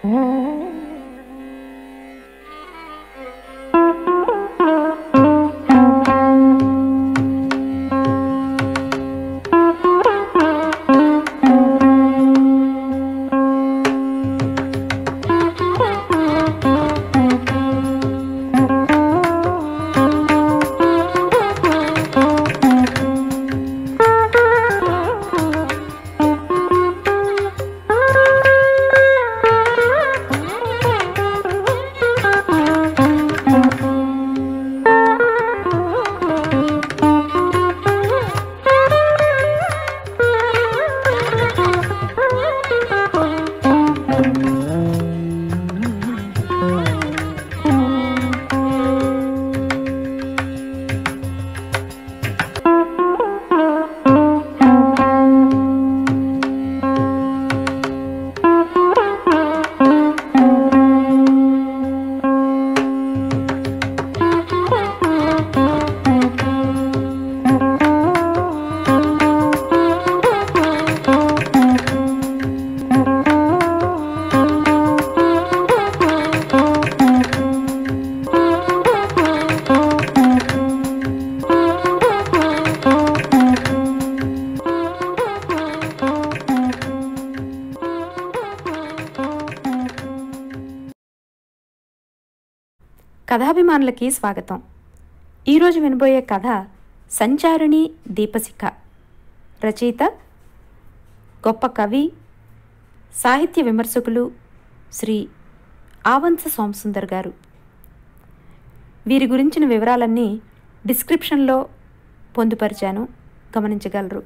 కథాభిమానులకి స్వాగతం ఈరోజు వినబోయే కథ సంచారిణి దీపశిఖ రచయిత గొప్ప కవి సాహిత్య విమర్శకులు శ్రీ ఆవంస సోమసుందర్ గారు వీరి గురించిన వివరాలన్నీ డిస్క్రిప్షన్లో పొందుపరిచాను గమనించగలరు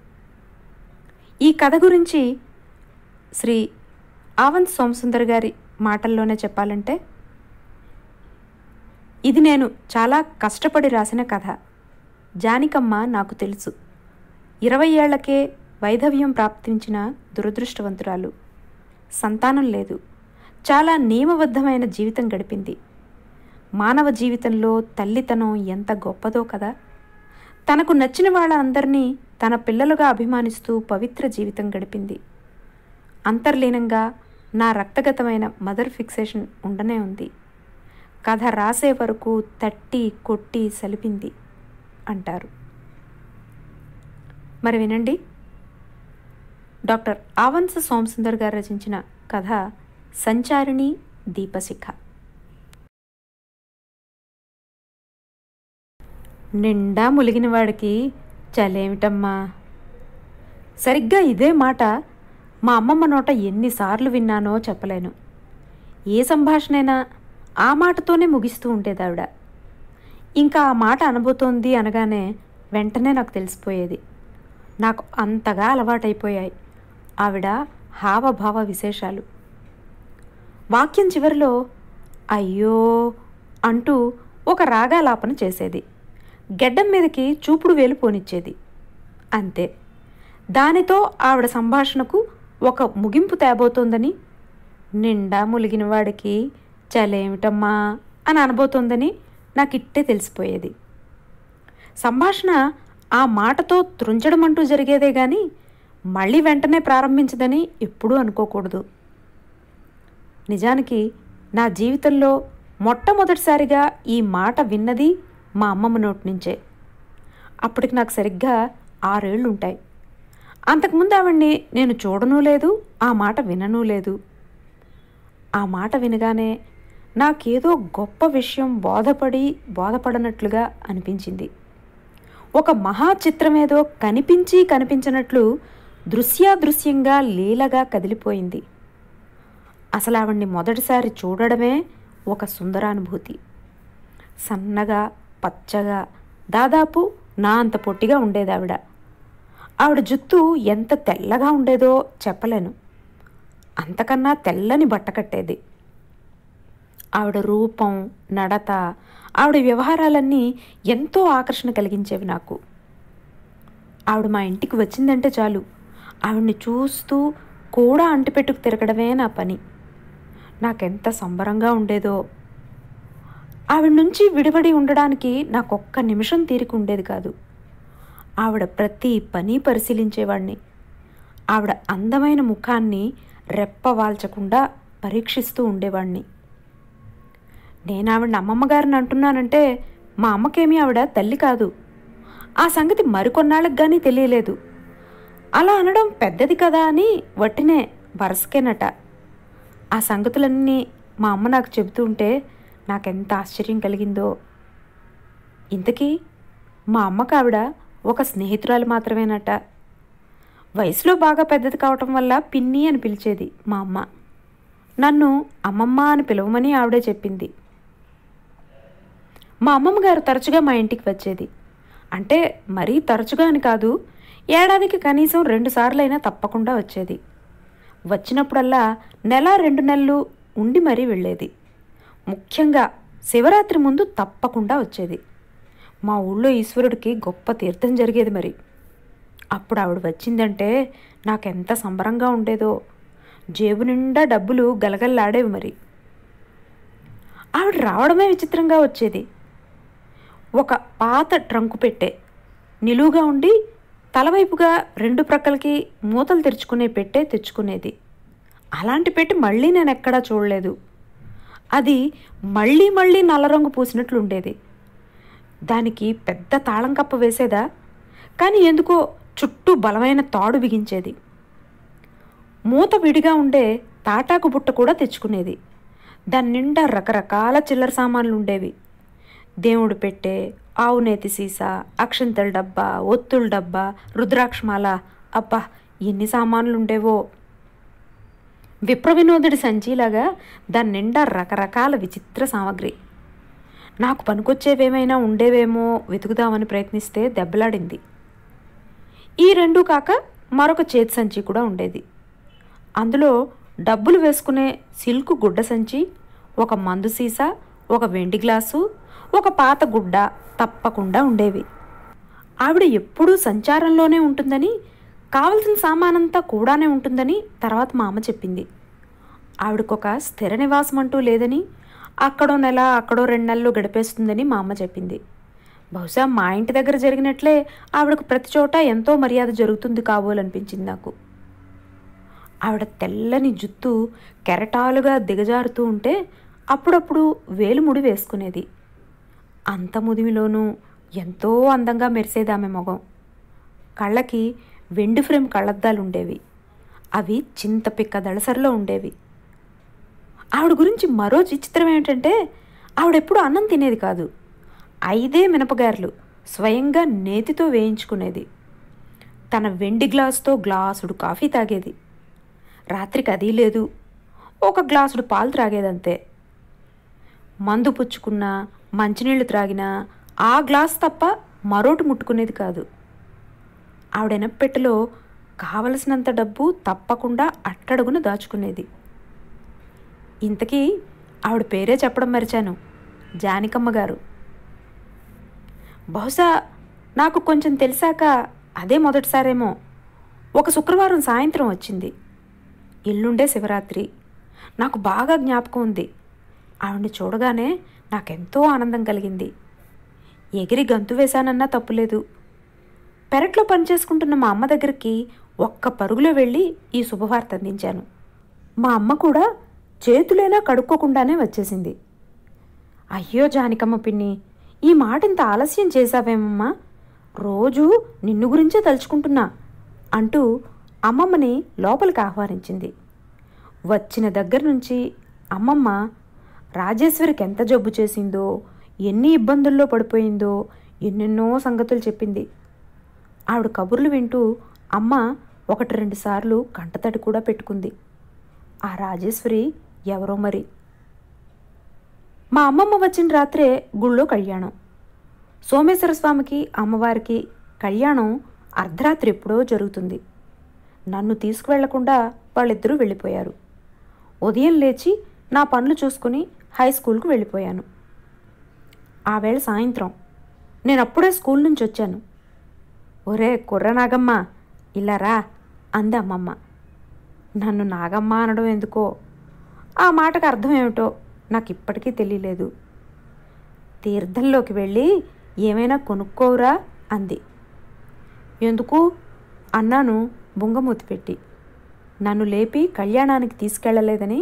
ఈ కథ గురించి శ్రీ ఆవంత్ సోమసుందర్ గారి మాటల్లోనే చెప్పాలంటే ఇది నేను చాలా కష్టపడి రాసిన కథ జానికమ్మ నాకు తెలుసు ఇరవై ఏళ్లకే వైధవ్యం ప్రాప్తించిన దురదృష్టవంతురాలు సంతానం లేదు చాలా నియమబద్ధమైన జీవితం గడిపింది మానవ జీవితంలో తల్లితనం ఎంత గొప్పదో కదా తనకు నచ్చిన వాళ్ళందరినీ తన పిల్లలుగా అభిమానిస్తూ పవిత్ర జీవితం గడిపింది అంతర్లీనంగా నా రక్తగతమైన మదర్ ఫిక్సేషన్ ఉండనే ఉంది కథ రాసే వరకు తట్టి కొట్టి సలిపింది అంటారు మరి వినండి డాక్టర్ ఆవంస సోమసుందర్ గారు రచించిన కథ సంచారిణి దీపశిఖ నిండా ములిగిన వాడికి చలేమిటమ్మా సరిగ్గా ఇదే మాట మా అమ్మమ్మ నోట ఎన్నిసార్లు విన్నానో చెప్పలేను ఏ సంభాషణైనా ఆ మాటతోనే ముగిస్తూ ఉండేదావిడ ఇంకా ఆ మాట అనబోతోంది అనగానే వెంటనే నాకు తెలిసిపోయేది నాకు అంతగా అలవాటైపోయాయి ఆవిడ హావభావ విశేషాలు వాక్యం చివరిలో అయ్యో అంటూ ఒక రాగాలాపన చేసేది గెడ్డం మీదకి చూపుడు వేలు పోనిచ్చేది అంతే దానితో ఆవిడ సంభాషణకు ఒక ముగింపు తేబోతోందని నిండా ములిగిన వాడికి చలేమిటమ్మా అని అనబోతోందని నాకు ఇట్టే తెలిసిపోయేది సంభాషణ ఆ మాటతో త్రుంచడం అంటూ జరిగేదే కానీ మళ్ళీ వెంటనే ప్రారంభించదని ఎప్పుడూ అనుకోకూడదు నిజానికి నా జీవితంలో మొట్టమొదటిసారిగా ఈ మాట విన్నది మా అమ్మమ్మ నోటి నుంచే అప్పటికి నాకు సరిగ్గా ఆరేళ్ళు ఉంటాయి అంతకుముందు ఆవిడ్ని నేను చూడనూ లేదు ఆ మాట విననూ లేదు ఆ మాట వినగానే నాకేదో గొప్ప విషయం బోధపడి బోధపడనట్లుగా అనిపించింది ఒక మహా చిత్రమేదో కనిపించి కనిపించినట్లు దృశ్యాదృశ్యంగా లీలగా కదిలిపోయింది అసలు ఆవిడ్ని మొదటిసారి చూడడమే ఒక సుందరానుభూతి సన్నగా పచ్చగా దాదాపు నా అంత పొట్టిగా ఉండేది ఆవిడ ఆవిడ జుత్తు ఎంత తెల్లగా ఉండేదో చెప్పలేను అంతకన్నా తెల్లని బట్ట కట్టేది ఆవిడ రూపం నడత ఆవిడ వ్యవహారాలన్నీ ఎంతో ఆకర్షణ కలిగించేవి నాకు ఆవిడ మా ఇంటికి వచ్చిందంటే చాలు ఆవిడ్ని చూస్తూ కూడా అంటిపెట్టుకు తిరగడమే నా పని నాకెంత సంబరంగా ఉండేదో ఆవిడ నుంచి విడిపడి ఉండడానికి నాకు ఒక్క నిమిషం తీరిక ఉండేది కాదు ఆవిడ ప్రతి పని పరిశీలించేవాడిని ఆవిడ అందమైన ముఖాన్ని రెప్పవాల్చకుండా పరీక్షిస్తూ ఉండేవాణ్ణి నేను ఆవిడ అమ్మమ్మ గారిని అంటున్నానంటే మా అమ్మకేమీ ఆవిడ తల్లి కాదు ఆ సంగతి మరికొన్నాళ్ళకి కానీ తెలియలేదు అలా అనడం పెద్దది కదా అని వట్టినే వరసకేనట ఆ సంగతులన్నీ మా అమ్మ నాకు చెబుతూ ఉంటే నాకెంత ఆశ్చర్యం కలిగిందో ఇంతకీ మా అమ్మకు ఆవిడ ఒక స్నేహితురాలు మాత్రమేనట వయసులో బాగా పెద్దది కావటం వల్ల పిన్ని అని పిలిచేది మా అమ్మ నన్ను అమ్మమ్మ అని పిలవమని ఆవిడే చెప్పింది మా అమ్మమ్మ గారు తరచుగా మా ఇంటికి వచ్చేది అంటే మరీ తరచుగా అని కాదు ఏడాదికి కనీసం రెండు సార్లైనా తప్పకుండా వచ్చేది వచ్చినప్పుడల్లా నెల రెండు నెలలు ఉండి మరీ వెళ్ళేది ముఖ్యంగా శివరాత్రి ముందు తప్పకుండా వచ్చేది మా ఊళ్ళో ఈశ్వరుడికి గొప్ప తీర్థం జరిగేది మరి అప్పుడు ఆవిడ వచ్చిందంటే నాకెంత సంబరంగా ఉండేదో జేబు నిండా డబ్బులు గలగల్లాడేవి మరి ఆవిడ రావడమే విచిత్రంగా వచ్చేది ఒక పాత ట్రంకు పెట్టే నిలువుగా ఉండి తలవైపుగా రెండు ప్రక్కలకి మూతలు తెరుచుకునే పెట్టే తెచ్చుకునేది అలాంటి పెట్టి మళ్ళీ నేను ఎక్కడా చూడలేదు అది మళ్ళీ మళ్ళీ నల్ల రంగు పూసినట్లు ఉండేది దానికి పెద్ద తాళం కప్ప వేసేదా కానీ ఎందుకో చుట్టూ బలమైన తాడు బిగించేది మూత విడిగా ఉండే తాటాకు బుట్ట కూడా తెచ్చుకునేది దాని నిండా రకరకాల చిల్లర సామాన్లు ఉండేవి దేవుడు పెట్టే ఆవు నేతి సీసా అక్షంతల డబ్బా ఒత్తుల డబ్బా రుద్రాక్షమాల అబ్బా ఎన్ని సామాన్లు ఉండేవో విప్ర వినోదుడి సంచిలాగా దాని నిండా రకరకాల విచిత్ర సామాగ్రి నాకు పనికొచ్చేవేమైనా ఉండేవేమో వెతుకుదామని ప్రయత్నిస్తే దెబ్బలాడింది ఈ రెండు కాక మరొక చేతి సంచి కూడా ఉండేది అందులో డబ్బులు వేసుకునే సిల్క్ గుడ్డ సంచి ఒక మందు సీసా ఒక వెండి గ్లాసు ఒక పాత గుడ్డ తప్పకుండా ఉండేవి ఆవిడ ఎప్పుడూ సంచారంలోనే ఉంటుందని కావలసిన సామానంతా కూడానే ఉంటుందని తర్వాత మా అమ్మ చెప్పింది ఆవిడకొక స్థిర నివాసం అంటూ లేదని అక్కడో నెల అక్కడో రెండు నెలలు గడిపేస్తుందని మా అమ్మ చెప్పింది బహుశా మా ఇంటి దగ్గర జరిగినట్లే ఆవిడకు ప్రతి చోట ఎంతో మర్యాద జరుగుతుంది కాబోలనిపించింది నాకు ఆవిడ తెల్లని జుత్తు కెరటాలుగా దిగజారుతూ ఉంటే అప్పుడప్పుడు వేలుముడి వేసుకునేది అంత ముదిమిలోనూ ఎంతో అందంగా మెరిసేది ఆమె మొగం కళ్ళకి వెండి ఫ్రేమ్ కళ్ళద్దాలు ఉండేవి అవి చింతపిక్క దళసరిలో ఉండేవి ఆవిడ గురించి మరో విచిత్రం ఏంటంటే ఆవిడెప్పుడు అన్నం తినేది కాదు ఐదే మినపగారెలు స్వయంగా నేతితో వేయించుకునేది తన వెండి గ్లాసుతో గ్లాసుడు కాఫీ తాగేది రాత్రికి అది లేదు ఒక గ్లాసుడు పాలు త్రాగేదంతే మందు పుచ్చుకున్నా మంచినీళ్లు త్రాగినా ఆ గ్లాస్ తప్ప మరోటి ముట్టుకునేది కాదు ఆవిడ పెట్టెలో కావలసినంత డబ్బు తప్పకుండా అట్టడుగున దాచుకునేది ఇంతకీ ఆవిడ పేరే చెప్పడం మరిచాను జానికమ్మ గారు బహుశా నాకు కొంచెం తెలిసాక అదే మొదటిసారేమో ఒక శుక్రవారం సాయంత్రం వచ్చింది ఎల్లుండే శివరాత్రి నాకు బాగా జ్ఞాపకం ఉంది ఆవిడ్ని చూడగానే నాకెంతో ఆనందం కలిగింది ఎగిరి గంతు వేశానన్నా తప్పులేదు పెరట్లో పనిచేసుకుంటున్న మా అమ్మ దగ్గరికి ఒక్క పరుగులో వెళ్ళి ఈ శుభవార్త అందించాను మా అమ్మ కూడా చేతులైనా కడుక్కోకుండానే వచ్చేసింది అయ్యో జానికమ్మ పిన్ని ఈ మాట ఇంత ఆలస్యం చేశావేమమ్మా రోజు నిన్ను గురించే తలుచుకుంటున్నా అంటూ అమ్మమ్మని లోపలికి ఆహ్వానించింది వచ్చిన దగ్గర నుంచి అమ్మమ్మ రాజేశ్వరికి ఎంత జబ్బు చేసిందో ఎన్ని ఇబ్బందుల్లో పడిపోయిందో ఎన్నెన్నో సంగతులు చెప్పింది ఆవిడ కబుర్లు వింటూ అమ్మ ఒకటి రెండు సార్లు కంటతడి కూడా పెట్టుకుంది ఆ రాజేశ్వరి ఎవరో మరి మా అమ్మమ్మ వచ్చిన రాత్రే గుళ్ళో కళ్యాణం సోమేశ్వర స్వామికి అమ్మవారికి కళ్యాణం అర్ధరాత్రి ఎప్పుడో జరుగుతుంది నన్ను తీసుకువెళ్లకుండా వాళ్ళిద్దరూ వెళ్ళిపోయారు ఉదయం లేచి నా పనులు చూసుకుని హై స్కూల్కి వెళ్ళిపోయాను ఆ వేళ సాయంత్రం నేను అప్పుడే స్కూల్ నుంచి వచ్చాను ఒరే కుర్ర నాగమ్మ ఇలా రా అంది అమ్మమ్మ నన్ను నాగమ్మ అనడం ఎందుకో ఆ మాటకు అర్థం ఏమిటో నాకు ఇప్పటికీ తెలియలేదు తీర్థంలోకి వెళ్ళి ఏమైనా కొనుక్కోవురా అంది ఎందుకు అన్నాను బుంగమూతి పెట్టి నన్ను లేపి కళ్యాణానికి తీసుకెళ్ళలేదని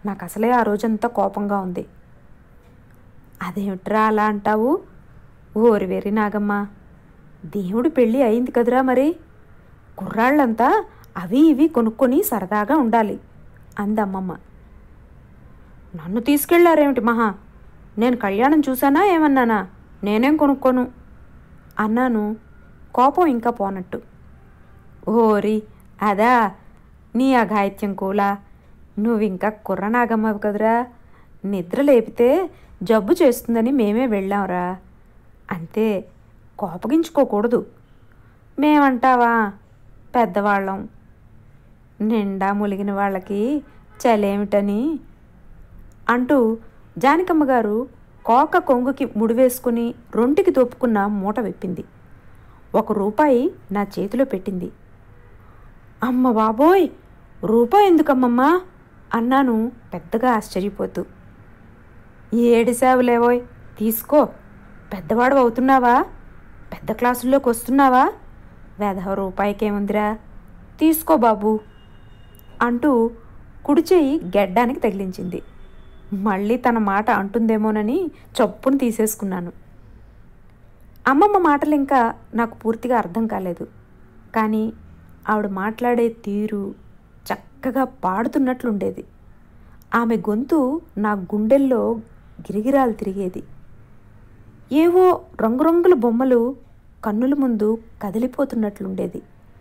నాకు అసలే ఆ రోజంతా కోపంగా ఉంది అదేమిట్రా అలా అంటావు ఓరి వెర్రి నాగమ్మ దేవుడి పెళ్ళి అయింది కదురా మరి కుర్రాళ్ళంతా అవి ఇవి కొనుక్కొని సరదాగా ఉండాలి అంది అమ్మమ్మ నన్ను తీసుకెళ్లారేమిటి మహా నేను కళ్యాణం చూసానా ఏమన్నానా నేనేం కొనుక్కోను అన్నాను కోపం ఇంకా పోనట్టు ఓరి అదా నీ అఘాయిత్యం కూలా నువ్వింకా కుర్రనాగమ్మవి కదురా నిద్ర లేపితే జబ్బు చేస్తుందని మేమే వెళ్ళాంరా అంతే కోపగించుకోకూడదు మేమంటావా పెద్దవాళ్ళం నిండా ములిగిన వాళ్ళకి చలేమిటని అంటూ జానకమ్మ గారు కోక కొంగుకి ముడివేసుకుని రొంటికి దోపుకున్న మూట విప్పింది ఒక రూపాయి నా చేతిలో పెట్టింది అమ్మ బాబోయ్ రూపాయి ఎందుకమ్మమ్మా అన్నాను పెద్దగా ఆశ్చర్యపోతూ ఏడిసావులేవోయ్ తీసుకో పెద్దవాడు అవుతున్నావా పెద్ద క్లాసుల్లోకి వస్తున్నావా వేధవ రూపాయికేముందిరా తీసుకో బాబు అంటూ కుడి చెయ్యి గెడ్డానికి తగిలించింది మళ్ళీ తన మాట అంటుందేమోనని చప్పును తీసేసుకున్నాను అమ్మమ్మ మాటలు ఇంకా నాకు పూర్తిగా అర్థం కాలేదు కానీ ఆవిడ మాట్లాడే తీరు చక్కగా పాడుతున్నట్లుండేది ఆమె గొంతు నా గుండెల్లో గిరిగిరాలు తిరిగేది ఏవో రంగురంగుల బొమ్మలు కన్నుల ముందు కదిలిపోతున్నట్లుండేది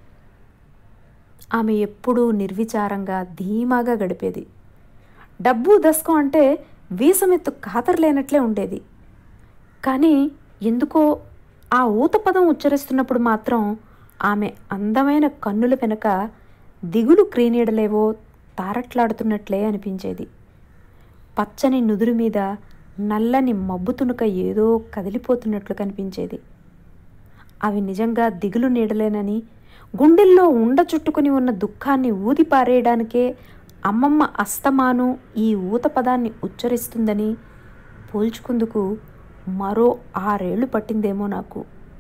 ఆమె ఎప్పుడూ నిర్విచారంగా ధీమాగా గడిపేది డబ్బు దశకం అంటే వీసమెత్తు ఖాతరులేనట్లే ఉండేది కానీ ఎందుకో ఆ ఊత పదం ఉచ్చరిస్తున్నప్పుడు మాత్రం ఆమె అందమైన కన్నుల వెనుక దిగులు క్రీనీడలేవో తారట్లాడుతున్నట్లే అనిపించేది పచ్చని నుదురు మీద నల్లని మబ్బు తునుక ఏదో కదిలిపోతున్నట్లు కనిపించేది అవి నిజంగా దిగులు నీడలేనని గుండెల్లో ఉండ చుట్టుకుని ఉన్న దుఃఖాన్ని ఊది పారేయడానికే అమ్మమ్మ అస్తమాను ఈ ఊత పదాన్ని ఉచ్చరిస్తుందని పోల్చుకుందుకు మరో ఆరేళ్లు పట్టిందేమో నాకు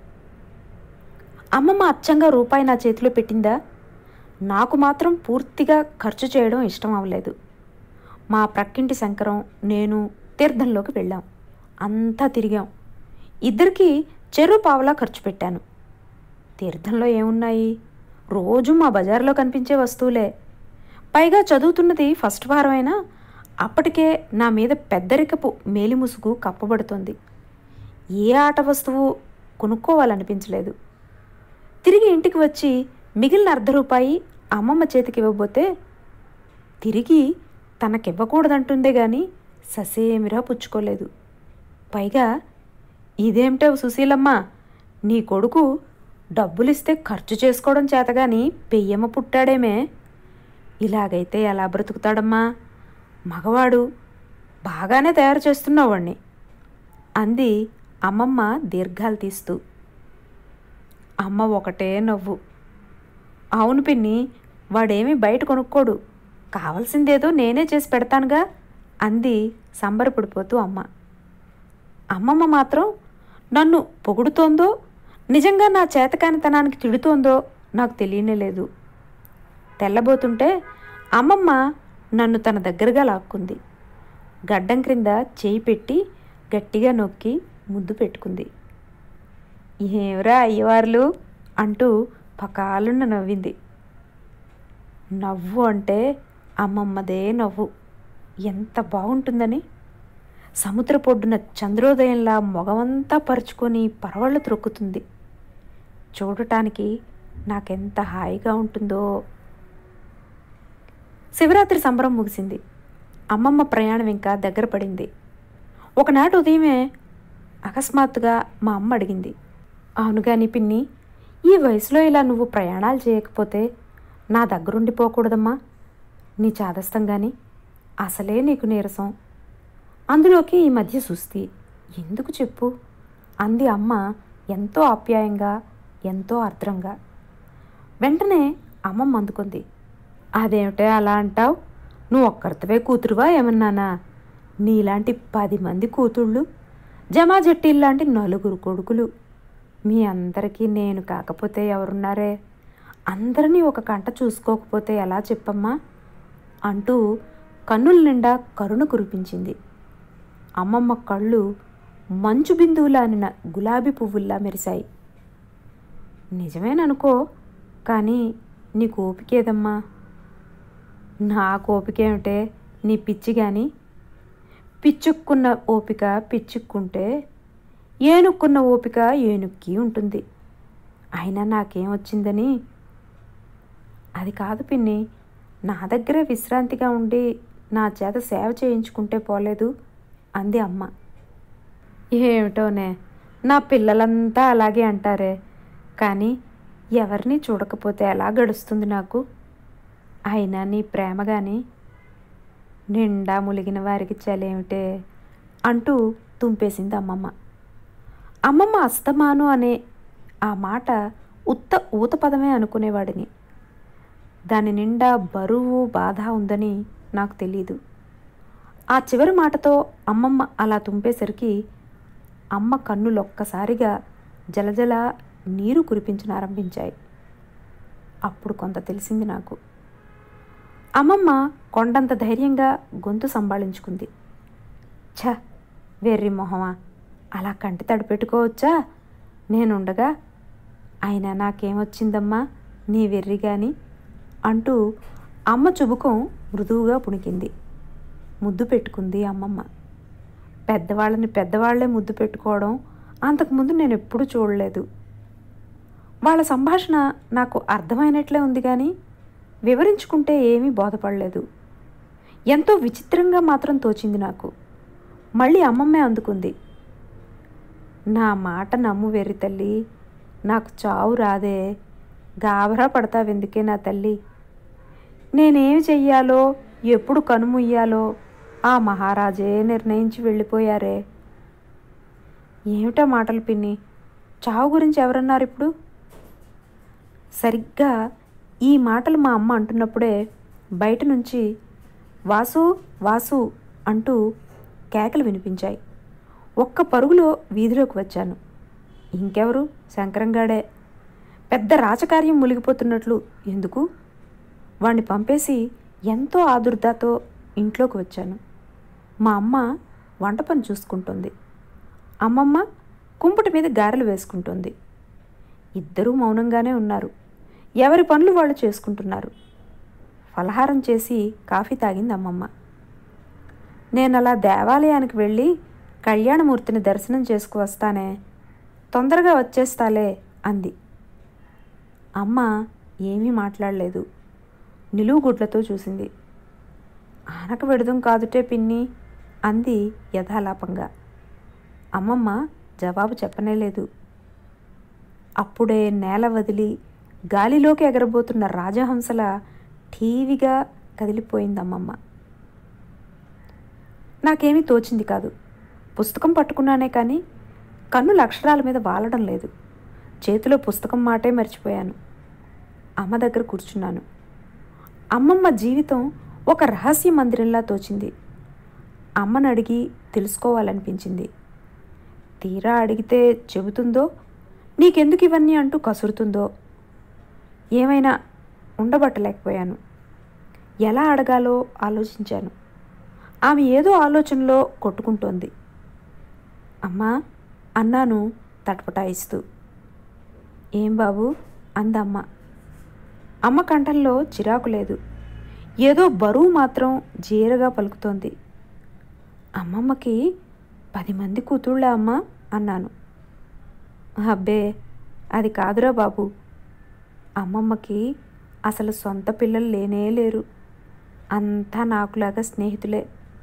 అమ్మమ్మ అచ్చంగా రూపాయి నా చేతిలో పెట్టిందా నాకు మాత్రం పూర్తిగా ఖర్చు చేయడం ఇష్టం అవ్వలేదు మా ప్రక్కింటి శంకరం నేను తీర్థంలోకి వెళ్ళాం అంతా తిరిగాం ఇద్దరికి చెరు పావలా ఖర్చు పెట్టాను తీర్థంలో ఏమున్నాయి రోజు మా బజార్లో కనిపించే వస్తువులే పైగా చదువుతున్నది ఫస్ట్ వారమైనా అప్పటికే నా మీద పెద్దరికపు మేలిముసుగు కప్పబడుతోంది ఏ ఆట వస్తువు కొనుక్కోవాలనిపించలేదు తిరిగి ఇంటికి వచ్చి మిగిలిన అర్ధ రూపాయి అమ్మమ్మ చేతికి ఇవ్వబోతే తిరిగి తనకివ్వకూడదంటుందే గాని ససేమిరా పుచ్చుకోలేదు పైగా ఇదేమిటో సుశీలమ్మ నీ కొడుకు డబ్బులిస్తే ఖర్చు చేసుకోవడం చేతగాని పెయ్యమ్మ పుట్టాడేమే ఇలాగైతే ఎలా బ్రతుకుతాడమ్మా మగవాడు బాగానే తయారు చేస్తున్నావాణ్ణి అంది అమ్మమ్మ దీర్ఘాలు తీస్తూ అమ్మ ఒకటే నవ్వు అవును పిన్ని వాడేమీ బయట కొనుక్కోడు కావలసిందేదో నేనే చేసి పెడతానుగా అంది సంబరపడిపోతూ అమ్మ అమ్మమ్మ మాత్రం నన్ను పొగుడుతోందో నిజంగా నా చేతకానితనానికి తిడుతోందో నాకు తెలియనే లేదు తెల్లబోతుంటే అమ్మమ్మ నన్ను తన దగ్గరగా లాక్కుంది గడ్డం క్రింద చేయి పెట్టి గట్టిగా నొక్కి ముద్దు పెట్టుకుంది ఏవరా అయ్యవార్లు అంటూ పకాలున్న నవ్వింది నవ్వు అంటే అమ్మమ్మదే నవ్వు ఎంత బాగుంటుందని సముద్ర పొడ్డున చంద్రోదయంలా మొగమంతా పరుచుకొని పరవళ్ళు త్రొక్కుతుంది చూడటానికి నాకెంత హాయిగా ఉంటుందో శివరాత్రి సంబరం ముగిసింది అమ్మమ్మ ప్రయాణం ఇంకా దగ్గర పడింది ఒకనాటి ఉదయమే అకస్మాత్తుగా మా అమ్మ అడిగింది అవునుగా నీ పిన్ని ఈ వయసులో ఇలా నువ్వు ప్రయాణాలు చేయకపోతే నా దగ్గరుండిపోకూడదమ్మా నీ చాదస్తం గాని అసలే నీకు నీరసం అందులోకి ఈ మధ్య సుస్తి ఎందుకు చెప్పు అంది అమ్మ ఎంతో ఆప్యాయంగా ఎంతో ఆర్ద్రంగా వెంటనే అమ్మమ్మ అందుకుంది అదేమిటే అలా అంటావు నువ్వు ఒక్కరితవే కూతురువా ఏమన్నానా నీలాంటి పది మంది కూతుళ్ళు జమా జట్టీల్లాంటి నలుగురు కొడుకులు మీ అందరికీ నేను కాకపోతే ఎవరున్నారే అందరినీ ఒక కంట చూసుకోకపోతే ఎలా చెప్పమ్మా అంటూ కన్నుల నిండా కరుణ కురిపించింది అమ్మమ్మ కళ్ళు మంచు బిందువులానిన గులాబీ పువ్వుల్లా మెరిశాయి నిజమేననుకో కానీ నీకు ఓపికేదమ్మా నాకు ఓపికేమిటే నీ పిచ్చి కానీ పిచ్చుక్కున్న ఓపిక పిచ్చుక్కుంటే ఏనుక్కున్న ఓపిక ఏనుక్కి ఉంటుంది అయినా నాకేం వచ్చిందని అది కాదు పిన్ని నా దగ్గరే విశ్రాంతిగా ఉండి నా చేత సేవ చేయించుకుంటే పోలేదు అంది అమ్మ ఏమిటోనే నా పిల్లలంతా అలాగే అంటారే కానీ ఎవరిని చూడకపోతే ఎలా గడుస్తుంది నాకు అయినా నీ ప్రేమ కానీ నిండా ములిగిన వారికి చలేమిటే అంటూ తుంపేసింది అమ్మమ్మ అమ్మమ్మ అస్తమాను అనే ఆ మాట ఉత్త ఊత పదమే అనుకునేవాడిని దాని నిండా బరువు బాధ ఉందని నాకు తెలీదు ఆ చివరి మాటతో అమ్మమ్మ అలా తుంపేసరికి అమ్మ కన్నులు ఒక్కసారిగా జలజల నీరు కురిపించనారంభించాయి అప్పుడు కొంత తెలిసింది నాకు అమ్మమ్మ కొండంత ధైర్యంగా గొంతు సంభాళించుకుంది ఛ వెర్రి మొహమా అలా కంటి తడి పెట్టుకోవచ్చా నేనుండగా అయినా నాకేమొచ్చిందమ్మా నీ వెర్రి గాని అంటూ అమ్మ చుబుకం మృదువుగా పుణికింది ముద్దు పెట్టుకుంది అమ్మమ్మ పెద్దవాళ్ళని పెద్దవాళ్లే ముద్దు పెట్టుకోవడం అంతకుముందు నేను ఎప్పుడూ చూడలేదు వాళ్ళ సంభాషణ నాకు అర్థమైనట్లే ఉంది కానీ వివరించుకుంటే ఏమీ బోధపడలేదు ఎంతో విచిత్రంగా మాత్రం తోచింది నాకు మళ్ళీ అమ్మమ్మే అందుకుంది నా మాట నమ్ము వెర్రి తల్లి నాకు చావు రాదే గాబరా పడతావెందుకే నా తల్లి నేనేమి చెయ్యాలో ఎప్పుడు కనుముయ్యాలో ఆ మహారాజే నిర్ణయించి వెళ్ళిపోయారే ఏమిటా మాటలు పిన్ని చావు గురించి ఎవరన్నారు ఇప్పుడు సరిగ్గా ఈ మాటలు మా అమ్మ అంటున్నప్పుడే బయట నుంచి వాసు వాసు అంటూ కేకలు వినిపించాయి ఒక్క పరుగులో వీధిలోకి వచ్చాను ఇంకెవరు శంకరంగాడే పెద్ద రాజకార్యం మునిగిపోతున్నట్లు ఎందుకు వాణ్ణి పంపేసి ఎంతో ఆదుర్దాతో ఇంట్లోకి వచ్చాను మా అమ్మ వంట పని చూసుకుంటుంది అమ్మమ్మ కుంపటి మీద గారెలు వేసుకుంటుంది ఇద్దరూ మౌనంగానే ఉన్నారు ఎవరి పనులు వాళ్ళు చేసుకుంటున్నారు ఫలహారం చేసి కాఫీ తాగింది అమ్మమ్మ నేను అలా దేవాలయానికి వెళ్ళి కళ్యాణమూర్తిని దర్శనం చేసుకు వస్తానే తొందరగా వచ్చేస్తాలే అంది అమ్మ ఏమీ మాట్లాడలేదు నిలువుగుడ్లతో చూసింది ఆనక పెడదాం కాదుటే పిన్ని అంది యథాలాపంగా అమ్మమ్మ జవాబు చెప్పనేలేదు అప్పుడే నేల వదిలి గాలిలోకి ఎగరబోతున్న రాజహంసల ఠీవిగా కదిలిపోయింది అమ్మమ్మ నాకేమీ తోచింది కాదు పుస్తకం పట్టుకున్నానే కానీ కన్నుల అక్షరాల మీద వాలడం లేదు చేతిలో పుస్తకం మాటే మర్చిపోయాను అమ్మ దగ్గర కూర్చున్నాను అమ్మమ్మ జీవితం ఒక రహస్య మందిరంలా తోచింది అమ్మని అడిగి తెలుసుకోవాలనిపించింది తీరా అడిగితే చెబుతుందో నీకెందుకు ఇవన్నీ అంటూ కసురుతుందో ఏమైనా ఉండబట్టలేకపోయాను ఎలా అడగాలో ఆలోచించాను ఆమె ఏదో ఆలోచనలో కొట్టుకుంటోంది అమ్మా అన్నాను తటపటాయిస్తూ ఏం బాబు అందమ్మ అమ్మ కంఠంలో చిరాకు లేదు ఏదో బరువు మాత్రం జీరగా పలుకుతోంది అమ్మమ్మకి పది మంది కూతుళ్ళ అమ్మ అన్నాను అబ్బే అది కాదురా బాబు అమ్మమ్మకి అసలు సొంత పిల్లలు లేనే లేరు అంతా నాకులాగా స్నేహితులే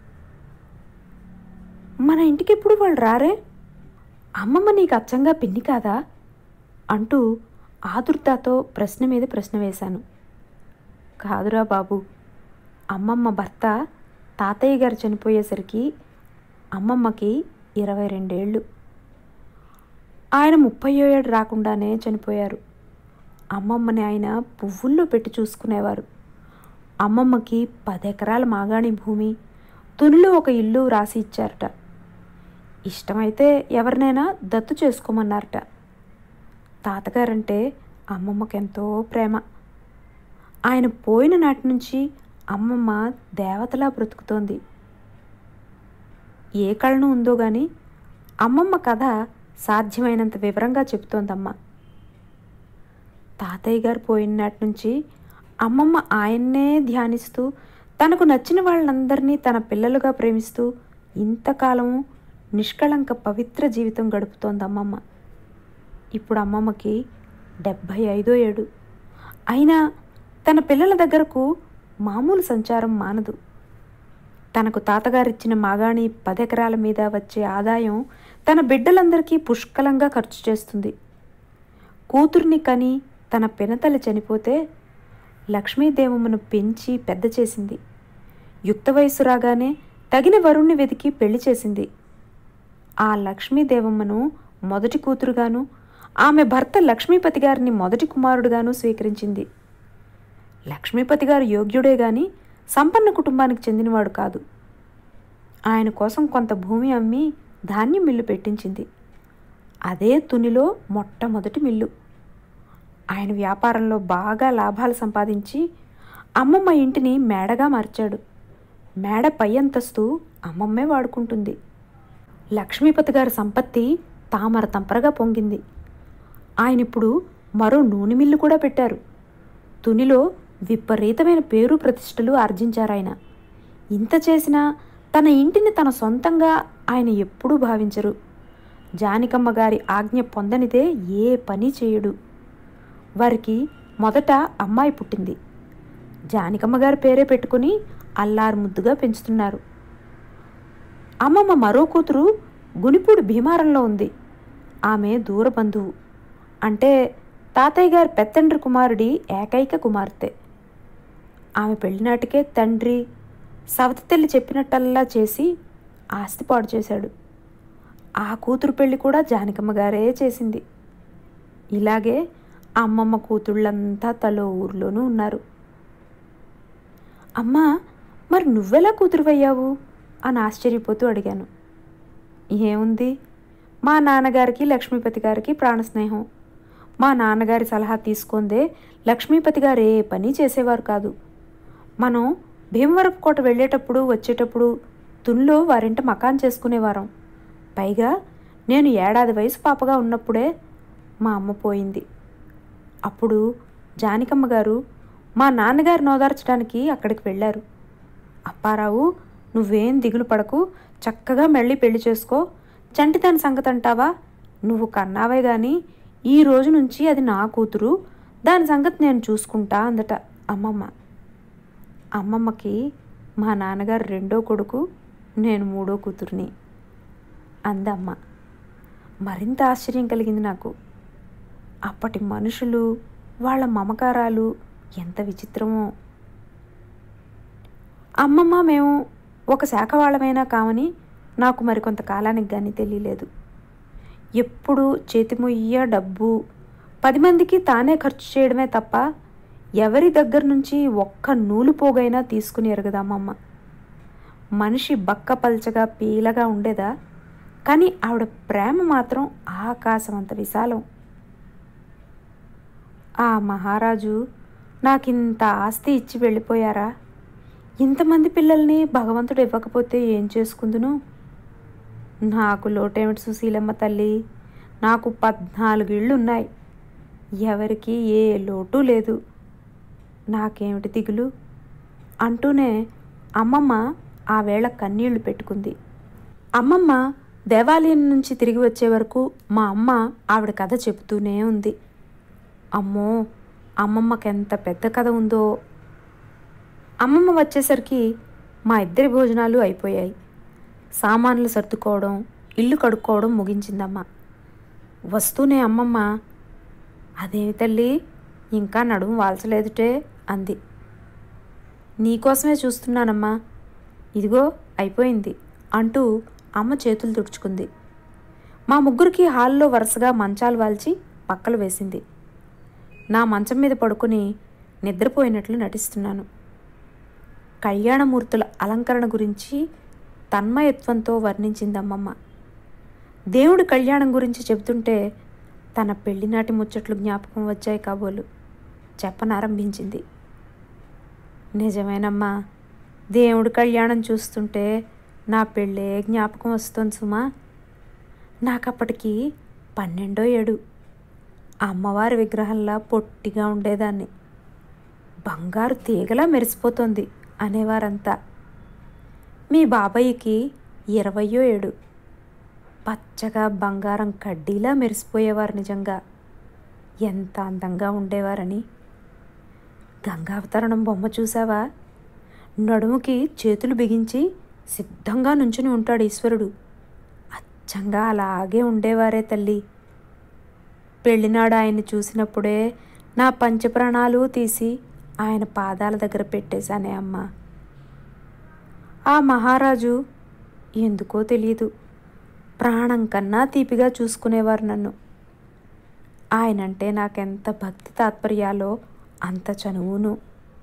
మన ఇంటికి ఎప్పుడు వాళ్ళు రారే అమ్మమ్మ నీకు అచ్చంగా పిన్ని కాదా అంటూ ఆదుర్దాతో ప్రశ్న మీద ప్రశ్న వేశాను కాదురా బాబు అమ్మమ్మ భర్త తాతయ్య గారు చనిపోయేసరికి అమ్మమ్మకి ఇరవై రెండేళ్ళు ఆయన ముప్పయో ఏడు రాకుండానే చనిపోయారు అమ్మమ్మని ఆయన పువ్వుల్లో పెట్టి చూసుకునేవారు అమ్మమ్మకి పది ఎకరాల మాగాణి భూమి తునిలో ఒక ఇల్లు రాసి ఇచ్చారట ఇష్టమైతే ఎవరినైనా దత్తు చేసుకోమన్నారట తాతగారంటే అమ్మమ్మకెంతో ప్రేమ ఆయన పోయిన నాటి నుంచి అమ్మమ్మ దేవతలా బ్రతుకుతోంది ఏ కళను ఉందో గాని అమ్మమ్మ కథ సాధ్యమైనంత వివరంగా చెబుతోందమ్మ తాతయ్య గారు పోయినాటి నుంచి అమ్మమ్మ ఆయన్నే ధ్యానిస్తూ తనకు నచ్చిన వాళ్ళందరినీ తన పిల్లలుగా ప్రేమిస్తూ ఇంతకాలం నిష్కళంక పవిత్ర జీవితం గడుపుతోంది అమ్మమ్మ ఇప్పుడు అమ్మమ్మకి డెబ్భై ఐదో ఏడు అయినా తన పిల్లల దగ్గరకు మామూలు సంచారం మానదు తనకు తాతగారిచ్చిన మాగాణి పదెకరాల మీద వచ్చే ఆదాయం తన బిడ్డలందరికీ పుష్కలంగా ఖర్చు చేస్తుంది కూతుర్ని కని తన పినతల్లి చనిపోతే లక్ష్మీదేవమ్మను పెంచి పెద్ద చేసింది యుక్త వయసు రాగానే తగిన వరుణ్ణి వెతికి పెళ్లి చేసింది ఆ లక్ష్మీదేవమ్మను మొదటి కూతురుగాను ఆమె భర్త లక్ష్మీపతి గారిని మొదటి కుమారుడుగాను స్వీకరించింది లక్ష్మీపతి గారు యోగ్యుడే గాని సంపన్న కుటుంబానికి చెందినవాడు కాదు ఆయన కోసం కొంత భూమి అమ్మి ధాన్యం మిల్లు పెట్టించింది అదే తునిలో మొట్టమొదటి మిల్లు ఆయన వ్యాపారంలో బాగా లాభాలు సంపాదించి అమ్మమ్మ ఇంటిని మేడగా మార్చాడు మేడ పై అంతస్తు అమ్మమ్మే వాడుకుంటుంది లక్ష్మీపతి గారి సంపత్తి తామర తంపరగా పొంగింది ఆయన ఇప్పుడు మరో నూనె మిల్లు కూడా పెట్టారు తునిలో విపరీతమైన పేరు ప్రతిష్టలు ఆర్జించారాయన ఇంత చేసినా తన ఇంటిని తన సొంతంగా ఆయన ఎప్పుడూ భావించరు జానికమ్మ గారి ఆజ్ఞ పొందనిదే ఏ పని చేయడు వారికి మొదట అమ్మాయి పుట్టింది జానికమ్మ గారి పేరే పెట్టుకుని అల్లారు ముద్దుగా పెంచుతున్నారు అమ్మమ్మ మరో కూతురు గునిపూడి భీమారంలో ఉంది ఆమె దూర బంధువు అంటే తాతయ్య గారి పెత్తండ్రి కుమారుడి ఏకైక కుమార్తె ఆమె పెళ్లినాటికే తండ్రి సవతి తల్లి చెప్పినట్టల్లా చేసి ఆస్తి పాడు చేశాడు ఆ కూతురు పెళ్లి కూడా జానకమ్మ గారే చేసింది ఇలాగే అమ్మమ్మ కూతుళ్ళంతా తలో ఊర్లోనూ ఉన్నారు అమ్మా మరి నువ్వెలా కూతురువయ్యావు అని ఆశ్చర్యపోతూ అడిగాను ఏముంది మా నాన్నగారికి లక్ష్మీపతి గారికి ప్రాణస్నేహం మా నాన్నగారి సలహా తీసుకుందే లక్ష్మీపతి గారు ఏ పని చేసేవారు కాదు మనం భీమవరపు కోట వెళ్ళేటప్పుడు వచ్చేటప్పుడు తునిలో వారింట మకాన్ చేసుకునేవారం పైగా నేను ఏడాది వయసు పాపగా ఉన్నప్పుడే మా అమ్మ పోయింది అప్పుడు జానికమ్మ గారు మా నాన్నగారిని ఓదార్చడానికి అక్కడికి వెళ్ళారు అప్పారావు నువ్వేం దిగులు పడకు చక్కగా మళ్ళీ పెళ్లి చేసుకో చంటిదాని సంగతి అంటావా నువ్వు కన్నావే గాని ఈ రోజు నుంచి అది నా కూతురు దాని సంగతి నేను చూసుకుంటా అందట అమ్మమ్మ అమ్మమ్మకి మా నాన్నగారు రెండో కొడుకు నేను మూడో కూతుర్ని అందమ్మ మరింత ఆశ్చర్యం కలిగింది నాకు అప్పటి మనుషులు వాళ్ళ మమకారాలు ఎంత విచిత్రమో అమ్మమ్మ మేము ఒక శాఖ వాళ్ళమైనా కామని నాకు మరికొంత కాలానికి కానీ తెలియలేదు ఎప్పుడు చేతిముయ్య డబ్బు పది మందికి తానే ఖర్చు చేయడమే తప్ప ఎవరి దగ్గర నుంచి ఒక్క నూలు పోగైనా తీసుకుని ఎరగదమ్మమ్మ మనిషి బక్క పల్చగా పీలగా ఉండేదా కానీ ఆవిడ ప్రేమ మాత్రం ఆకాశం అంత విశాలం ఆ మహారాజు నాకింత ఆస్తి ఇచ్చి వెళ్ళిపోయారా ఇంతమంది పిల్లల్ని భగవంతుడు ఇవ్వకపోతే ఏం చేసుకుందును నాకు లోటేమిటి సుశీలమ్మ తల్లి నాకు పద్నాలుగు ఇళ్ళు ఉన్నాయి ఎవరికి ఏ లోటు లేదు నాకేమిటి దిగులు అంటూనే అమ్మమ్మ ఆ వేళ కన్నీళ్లు పెట్టుకుంది అమ్మమ్మ దేవాలయం నుంచి తిరిగి వచ్చే వరకు మా అమ్మ ఆవిడ కథ చెబుతూనే ఉంది అమ్మో అమ్మమ్మకి ఎంత పెద్ద కథ ఉందో అమ్మమ్మ వచ్చేసరికి మా ఇద్దరి భోజనాలు అయిపోయాయి సామాన్లు సర్దుకోవడం ఇల్లు కడుక్కోవడం ముగించిందమ్మ వస్తూనే అమ్మమ్మ అదేమి తల్లి ఇంకా నడుము వాల్చలేదుటే అంది నీకోసమే చూస్తున్నానమ్మా ఇదిగో అయిపోయింది అంటూ అమ్మ చేతులు తుడుచుకుంది మా ముగ్గురికి హాల్లో వరుసగా మంచాలు వాల్చి పక్కలు వేసింది నా మంచం మీద పడుకుని నిద్రపోయినట్లు నటిస్తున్నాను కళ్యాణమూర్తుల అలంకరణ గురించి తన్మయత్వంతో వర్ణించింది అమ్మమ్మ దేవుడి కళ్యాణం గురించి చెబుతుంటే తన పెళ్లినాటి ముచ్చట్లు జ్ఞాపకం వచ్చాయి కాబోలు చెప్పనారంభించింది నిజమేనమ్మా దేవుడి కళ్యాణం చూస్తుంటే నా పెళ్ళే జ్ఞాపకం వస్తుంది సుమా నాకప్పటికి పన్నెండో ఏడు అమ్మవారి విగ్రహంలా పొట్టిగా ఉండేదాన్ని బంగారు తీగలా మెరిసిపోతుంది అనేవారంతా మీ బాబాయికి ఇరవయో ఏడు పచ్చగా బంగారం కడ్డీలా మెరిసిపోయేవారు నిజంగా ఎంత అందంగా ఉండేవారని గంగావతరణం బొమ్మ చూసావా నడుముకి చేతులు బిగించి సిద్ధంగా నుంచుని ఉంటాడు ఈశ్వరుడు అచ్చంగా అలాగే ఉండేవారే తల్లి పెళ్ళినాడు ఆయన్ని చూసినప్పుడే నా పంచప్రాణాలు తీసి ఆయన పాదాల దగ్గర పెట్టేశానే అమ్మ ఆ మహారాజు ఎందుకో తెలియదు ప్రాణం కన్నా తీపిగా చూసుకునేవారు నన్ను ఆయనంటే నాకెంత భక్తి తాత్పర్యాలో అంత చనువును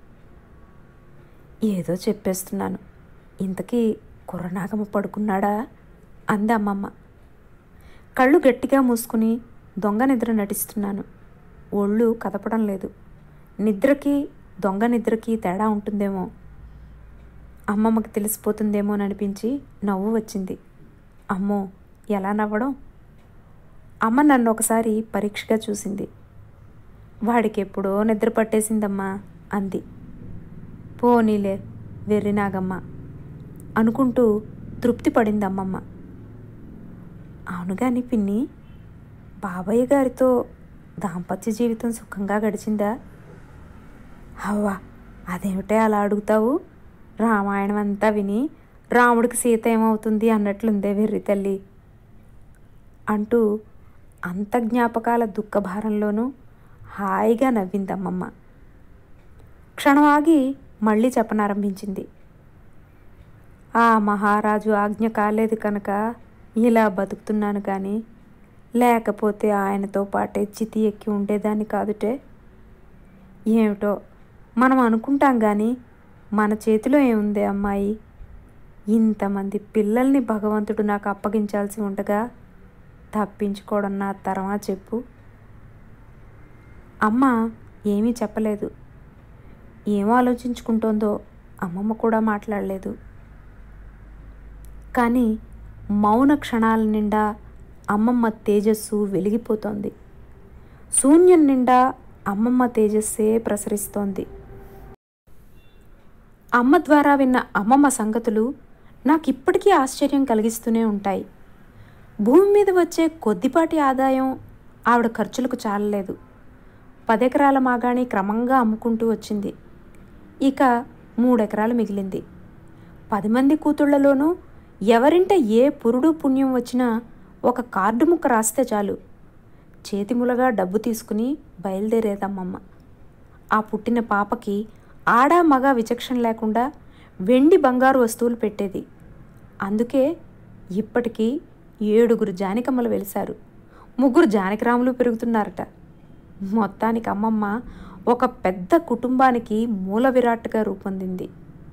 ఏదో చెప్పేస్తున్నాను ఇంతకీ కుర్రనాగమ్మ పడుకున్నాడా అంది అమ్మమ్మ కళ్ళు గట్టిగా మూసుకుని దొంగ నిద్ర నటిస్తున్నాను ఒళ్ళు కదపడం లేదు నిద్రకి దొంగ నిద్రకి తేడా ఉంటుందేమో అమ్మమ్మకి తెలిసిపోతుందేమో అని అనిపించి నవ్వు వచ్చింది అమ్మో ఎలా నవ్వడం అమ్మ నన్ను ఒకసారి పరీక్షగా చూసింది వాడికి ఎప్పుడో నిద్ర పట్టేసిందమ్మా అంది పోనీలే వెర్రినాగమ్మ అనుకుంటూ తృప్తి పడింది అమ్మమ్మ అవును కానీ పిన్ని బాబాయ్య గారితో దాంపత్య జీవితం సుఖంగా గడిచిందా అవ్వా అదేమిటే అలా అడుగుతావు రామాయణం అంతా విని రాముడికి సీత ఏమవుతుంది అన్నట్లుందే వెర్రి తల్లి అంటూ అంత జ్ఞాపకాల దుఃఖభారంలోనూ హాయిగా నవ్విందమ్మమ్మ క్షణం ఆగి మళ్ళీ చెప్పనారంభించింది ఆ మహారాజు ఆజ్ఞ కాలేదు కనుక ఇలా బతుకుతున్నాను కానీ లేకపోతే ఆయనతో పాటే చితి ఎక్కి ఉండేదాన్ని కాదుటే ఏమిటో మనం అనుకుంటాం కానీ మన చేతిలో ఏముంది అమ్మాయి ఇంతమంది పిల్లల్ని భగవంతుడు నాకు అప్పగించాల్సి ఉండగా తప్పించుకోవడం నా తరమా చెప్పు అమ్మ ఏమీ చెప్పలేదు ఏం ఆలోచించుకుంటోందో అమ్మమ్మ కూడా మాట్లాడలేదు కానీ మౌన క్షణాల నిండా అమ్మమ్మ తేజస్సు వెలిగిపోతోంది శూన్యం నిండా అమ్మమ్మ తేజస్సే ప్రసరిస్తోంది అమ్మ ద్వారా విన్న అమ్మమ్మ సంగతులు నాకు ఇప్పటికీ ఆశ్చర్యం కలిగిస్తూనే ఉంటాయి భూమి మీద వచ్చే కొద్దిపాటి ఆదాయం ఆవిడ ఖర్చులకు చాలలేదు పదెకరాల మాగాణి క్రమంగా అమ్ముకుంటూ వచ్చింది ఇక మూడెకరాలు మిగిలింది పది మంది కూతుళ్లలోనూ ఎవరింట ఏ పురుడు పుణ్యం వచ్చినా ఒక కార్డు ముక్క రాస్తే చాలు చేతిములగా డబ్బు తీసుకుని బయలుదేరేదమ్మమ్మ ఆ పుట్టిన పాపకి ఆడా మగ విచక్షణ లేకుండా వెండి బంగారు వస్తువులు పెట్టేది అందుకే ఇప్పటికీ ఏడుగురు జానికమ్మలు వెలిశారు ముగ్గురు జానకిరాములు పెరుగుతున్నారట మొత్తానికి అమ్మమ్మ ఒక పెద్ద కుటుంబానికి మూల విరాట్గా రూపొందింది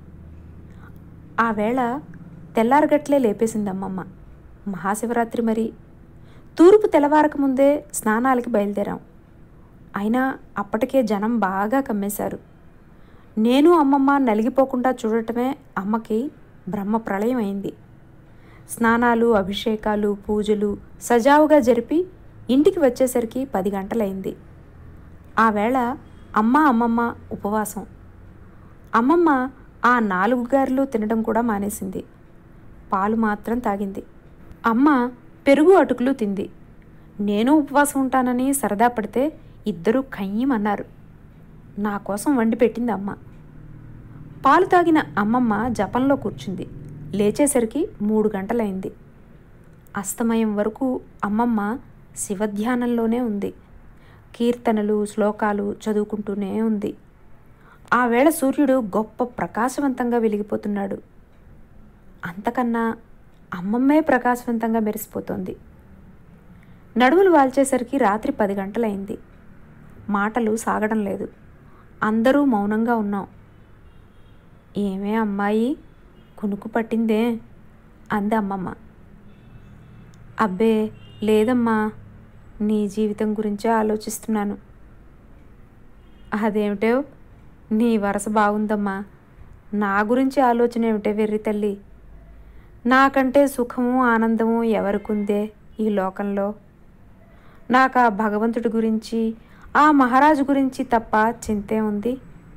ఆ వేళ తెల్లారగట్లే లేపేసింది అమ్మమ్మ మహాశివరాత్రి మరి తూర్పు తెల్లవారక ముందే స్నానాలకి బయలుదేరాం అయినా అప్పటికే జనం బాగా కమ్మేశారు నేను అమ్మమ్మ నలిగిపోకుండా చూడటమే అమ్మకి బ్రహ్మ ప్రళయం అయింది స్నానాలు అభిషేకాలు పూజలు సజావుగా జరిపి ఇంటికి వచ్చేసరికి పది గంటలైంది ఆ వేళ అమ్మ అమ్మమ్మ ఉపవాసం అమ్మమ్మ ఆ నాలుగు గారెలు తినడం కూడా మానేసింది పాలు మాత్రం తాగింది అమ్మ పెరుగు అటుకులు తింది నేను ఉపవాసం ఉంటానని సరదా పడితే ఇద్దరూ కయ్యమన్నారు నా కోసం వండి పెట్టింది అమ్మ పాలు తాగిన అమ్మమ్మ జపంలో కూర్చుంది లేచేసరికి మూడు గంటలైంది అస్తమయం వరకు అమ్మమ్మ శివధ్యానంలోనే ఉంది కీర్తనలు శ్లోకాలు చదువుకుంటూనే ఉంది ఆ వేళ సూర్యుడు గొప్ప ప్రకాశవంతంగా వెలిగిపోతున్నాడు అంతకన్నా అమ్మమ్మే ప్రకాశవంతంగా మెరిసిపోతోంది నడుములు వాల్చేసరికి రాత్రి పది గంటలైంది మాటలు సాగడం లేదు అందరూ మౌనంగా ఉన్నాం ఏమే అమ్మాయి కునుకు పట్టిందే అంది అమ్మమ్మ అబ్బే లేదమ్మా నీ జీవితం గురించే ఆలోచిస్తున్నాను అదేమిటో నీ వరస బాగుందమ్మా నా గురించి ఆలోచన ఏమిటే వెర్రి తల్లి నాకంటే సుఖము ఆనందము ఎవరికుందే ఈ లోకంలో నాకు ఆ భగవంతుడి గురించి ఆ మహారాజు గురించి తప్ప చింతే ఉంది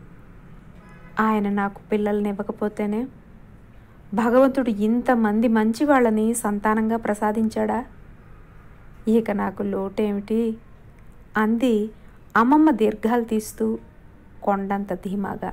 ఆయన నాకు పిల్లల్ని ఇవ్వకపోతేనే భగవంతుడు ఇంతమంది మంచి వాళ్ళని సంతానంగా ప్రసాదించాడా ఇక నాకు లోటేమిటి అంది అమ్మమ్మ దీర్ఘాలు తీస్తూ కొండంత ధీమాగా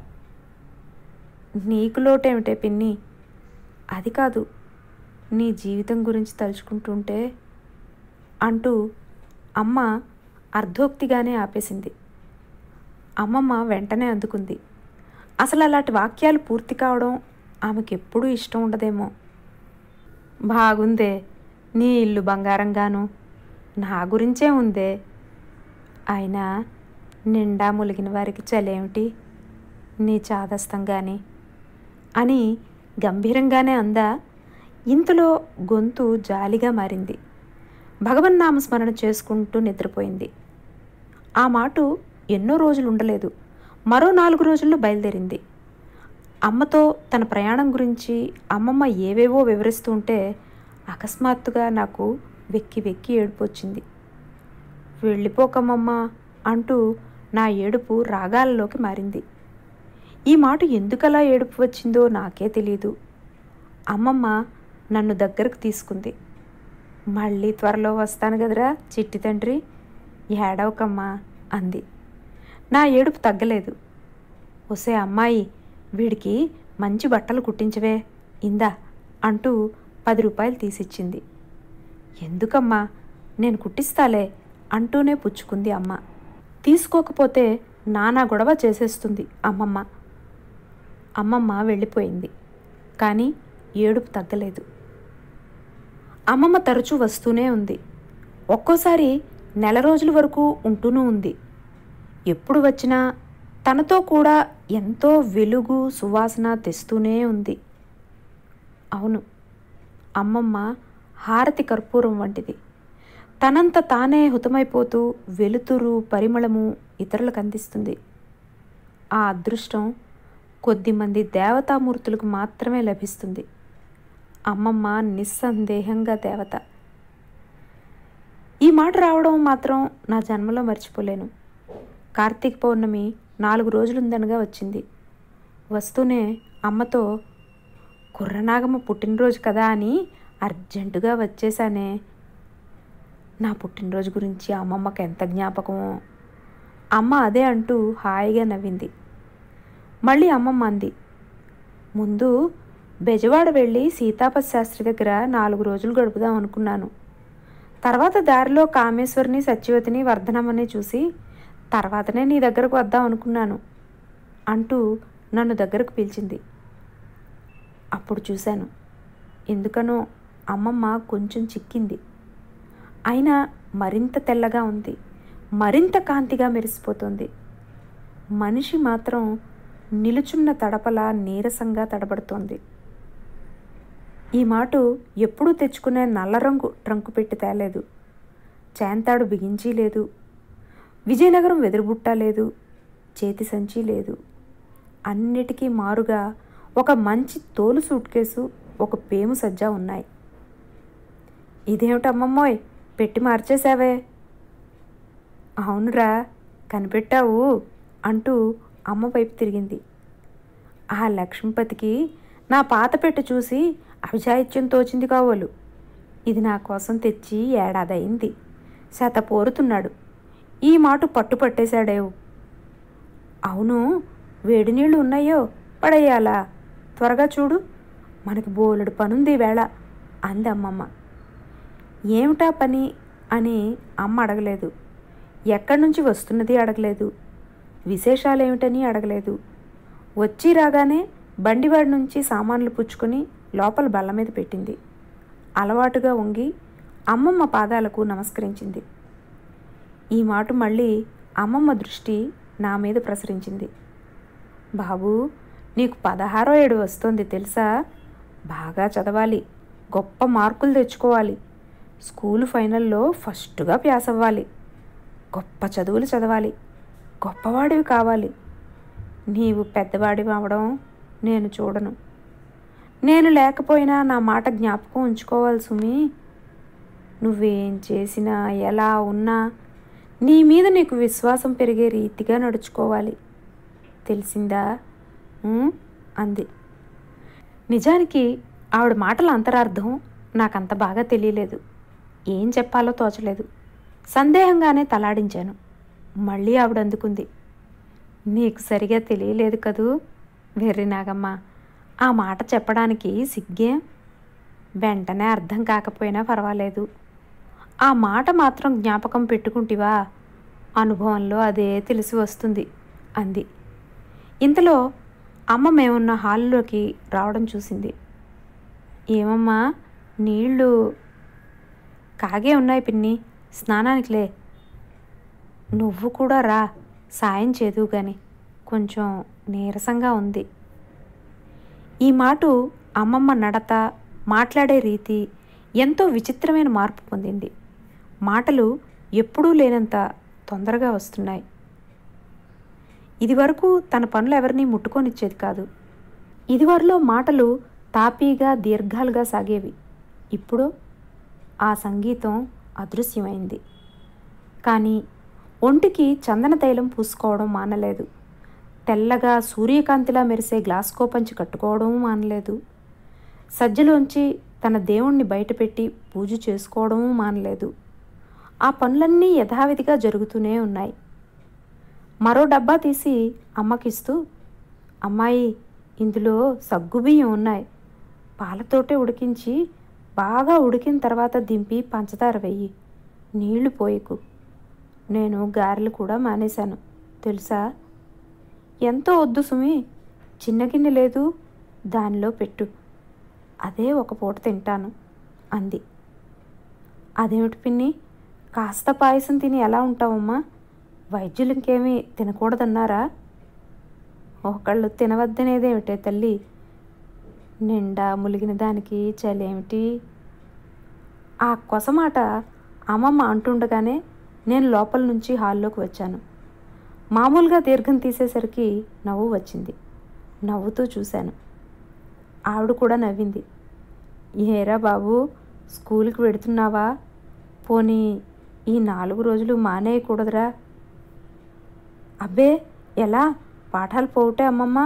నీకు లోటేమిటే పిన్ని అది కాదు నీ జీవితం గురించి తలుచుకుంటుంటే అంటూ అమ్మ అర్ధోక్తిగానే ఆపేసింది అమ్మమ్మ వెంటనే అందుకుంది అసలు అలాంటి వాక్యాలు పూర్తి కావడం ఆమెకి ఎప్పుడూ ఇష్టం ఉండదేమో బాగుందే నీ ఇల్లు బంగారంగాను నా గురించే ఉందే అయినా నిండా ములిగిన వారికి చలేమిటి నీ చాదస్తం గాని అని గంభీరంగానే అందా ఇంతలో గొంతు జాలిగా మారింది భగవన్నామస్మరణ చేసుకుంటూ నిద్రపోయింది ఆ మాట ఎన్నో రోజులు ఉండలేదు మరో నాలుగు రోజుల్లో బయలుదేరింది అమ్మతో తన ప్రయాణం గురించి అమ్మమ్మ ఏవేవో వివరిస్తూ ఉంటే అకస్మాత్తుగా నాకు వెక్కి వెక్కి ఏడుపు వచ్చింది వెళ్ళిపోకమ్మమ్మ అంటూ నా ఏడుపు రాగాలలోకి మారింది ఈ మాట ఎందుకలా ఏడుపు వచ్చిందో నాకే తెలియదు అమ్మమ్మ నన్ను దగ్గరకు తీసుకుంది మళ్ళీ త్వరలో వస్తాను కదరా చిట్టి తండ్రి ఏడవకమ్మా అంది నా ఏడుపు తగ్గలేదు ఒసే అమ్మాయి వీడికి మంచి బట్టలు కుట్టించవే ఇందా అంటూ పది రూపాయలు తీసిచ్చింది ఎందుకమ్మా నేను కుట్టిస్తాలే అంటూనే పుచ్చుకుంది అమ్మ తీసుకోకపోతే నానా గొడవ చేసేస్తుంది అమ్మమ్మ అమ్మమ్మ వెళ్ళిపోయింది కానీ ఏడుపు తగ్గలేదు అమ్మమ్మ తరచూ వస్తూనే ఉంది ఒక్కోసారి నెల రోజుల వరకు ఉంటూనూ ఉంది ఎప్పుడు వచ్చినా తనతో కూడా ఎంతో వెలుగు సువాసన తెస్తూనే ఉంది అవును అమ్మమ్మ హారతి కర్పూరం వంటిది తనంత తానే హుతమైపోతూ వెలుతురు పరిమళము ఇతరులకు అందిస్తుంది ఆ అదృష్టం కొద్దిమంది దేవతామూర్తులకు మాత్రమే లభిస్తుంది అమ్మమ్మ నిస్సందేహంగా దేవత ఈ మాట రావడం మాత్రం నా జన్మలో మర్చిపోలేను కార్తీక పౌర్ణమి నాలుగు రోజులుందనగా వచ్చింది వస్తూనే అమ్మతో కుర్రనాగమ్మ పుట్టినరోజు కదా అని అర్జెంటుగా వచ్చేసానే నా పుట్టినరోజు గురించి అమ్మమ్మకి ఎంత జ్ఞాపకమో అమ్మ అదే అంటూ హాయిగా నవ్వింది మళ్ళీ అమ్మమ్మ అంది ముందు బెజవాడ వెళ్ళి సీతాపతి శాస్త్రి దగ్గర నాలుగు రోజులు గడుపుదాం అనుకున్నాను తర్వాత దారిలో కామేశ్వరిని సత్యవతిని వర్ధనమ్మని చూసి తర్వాతనే నీ దగ్గరకు వద్దాం అనుకున్నాను అంటూ నన్ను దగ్గరకు పిలిచింది అప్పుడు చూశాను ఎందుకనో అమ్మమ్మ కొంచెం చిక్కింది అయినా మరింత తెల్లగా ఉంది మరింత కాంతిగా మెరిసిపోతుంది మనిషి మాత్రం నిలుచున్న తడపలా నీరసంగా తడబడుతోంది ఈ మాట ఎప్పుడూ తెచ్చుకునే నల్ల రంగు ట్రంకు పెట్టి తేలేదు చేంతాడు బిగించి లేదు విజయనగరం వెదురుబుట్ట లేదు చేతి సంచి లేదు అన్నిటికీ మారుగా ఒక మంచి తోలు సూట్ కేసు ఒక పేము సజ్జ ఉన్నాయి ఇదేమిటమ్మమ్మోయ్ పెట్టి మార్చేశావే అవునురా కనిపెట్టావు అంటూ అమ్మ వైపు తిరిగింది ఆ లక్ష్మీపతికి నా పాత పెట్టు చూసి అభిజాయిత్యం తోచింది కావోలు ఇది నా కోసం తెచ్చి ఏడాదయింది శత పోరుతున్నాడు ఈ మాట పట్టు పట్టేశాడేవు అవును వేడి నీళ్ళు ఉన్నాయో పడేయాలా త్వరగా చూడు మనకి బోలెడు పనుంది వేళ అంది అమ్మమ్మ ఏమిటా పని అని అమ్మ అడగలేదు ఎక్కడి నుంచి వస్తున్నది అడగలేదు విశేషాలేమిటని అడగలేదు వచ్చి రాగానే బండివాడి నుంచి సామాన్లు పుచ్చుకొని లోపల బల్ల మీద పెట్టింది అలవాటుగా వంగి అమ్మమ్మ పాదాలకు నమస్కరించింది ఈ మాట మళ్ళీ అమ్మమ్మ దృష్టి నా మీద ప్రసరించింది బాబు నీకు పదహారో ఏడు వస్తుంది తెలుసా బాగా చదవాలి గొప్ప మార్కులు తెచ్చుకోవాలి స్కూల్ ఫైనల్లో ఫస్ట్గా ప్యాస్ అవ్వాలి గొప్ప చదువులు చదవాలి గొప్పవాడివి కావాలి నీవు పెద్దవాడి అవడం నేను చూడను నేను లేకపోయినా నా మాట జ్ఞాపకం ఉంచుకోవాలి సుమి నువ్వేం చేసినా ఎలా ఉన్నా నీ మీద నీకు విశ్వాసం పెరిగే రీతిగా నడుచుకోవాలి తెలిసిందా ఉం? అంది నిజానికి ఆవిడ మాటల అంతరార్థం నాకంత బాగా తెలియలేదు ఏం చెప్పాలో తోచలేదు సందేహంగానే తలాడించాను మళ్ళీ ఆవిడ అందుకుంది నీకు సరిగా తెలియలేదు కదూ వెర్రి నాగమ్మ ఆ మాట చెప్పడానికి సిగ్గేం వెంటనే అర్థం కాకపోయినా పర్వాలేదు ఆ మాట మాత్రం జ్ఞాపకం పెట్టుకుంటివా అనుభవంలో అదే తెలిసి వస్తుంది అంది ఇంతలో అమ్మ మేమున్న హాల్లోకి రావడం చూసింది ఏమమ్మా నీళ్ళు కాగే ఉన్నాయి పిన్ని స్నానానికిలే నువ్వు కూడా రా సాయం చేదు గాని కొంచెం నీరసంగా ఉంది ఈ మాట అమ్మమ్మ నడత మాట్లాడే రీతి ఎంతో విచిత్రమైన మార్పు పొందింది మాటలు ఎప్పుడూ లేనంత తొందరగా వస్తున్నాయి ఇదివరకు తన పనులు ఎవరినీ ముట్టుకొనిచ్చేది కాదు ఇదివరలో మాటలు తాపీగా దీర్ఘాలుగా సాగేవి ఇప్పుడు ఆ సంగీతం అదృశ్యమైంది కానీ ఒంటికి చందన తైలం పూసుకోవడం మానలేదు తెల్లగా సూర్యకాంతిలా మెరిసే గ్లాస్కో పంచి కట్టుకోవడం మానలేదు సజ్జలోంచి తన దేవుణ్ణి బయటపెట్టి పూజ చేసుకోవడం మానలేదు ఆ పనులన్నీ యథావిధిగా జరుగుతూనే ఉన్నాయి మరో డబ్బా తీసి అమ్మకిస్తూ అమ్మాయి ఇందులో సగ్గుబియ్యం ఉన్నాయి పాలతోటే ఉడికించి బాగా ఉడికిన తర్వాత దింపి పంచదార వెయ్యి నీళ్లు పోయకు నేను గారెలు కూడా మానేశాను తెలుసా ఎంతో వద్దు సుమి చిన్న గిన్నె లేదు దానిలో పెట్టు అదే ఒక పూట తింటాను అంది అదేమిటి పిన్ని కాస్త పాయసం తిని ఎలా ఉంటావమ్మా వైద్యులు ఇంకేమీ తినకూడదన్నారా ఒకళ్ళు తినవద్దనేదేమిటే తల్లి నిండా ములిగిన దానికి చలేమిటి ఆ కొసమాట అమ్మమ్మ అంటుండగానే నేను లోపల నుంచి హాల్లోకి వచ్చాను మామూలుగా దీర్ఘం తీసేసరికి నవ్వు వచ్చింది నవ్వుతూ చూశాను ఆవిడ కూడా నవ్వింది ఏరా బాబు స్కూల్కి వెడుతున్నావా పోనీ ఈ నాలుగు రోజులు మానేయకూడదురా అబ్బే ఎలా పాఠాలు పోవటే అమ్మమ్మ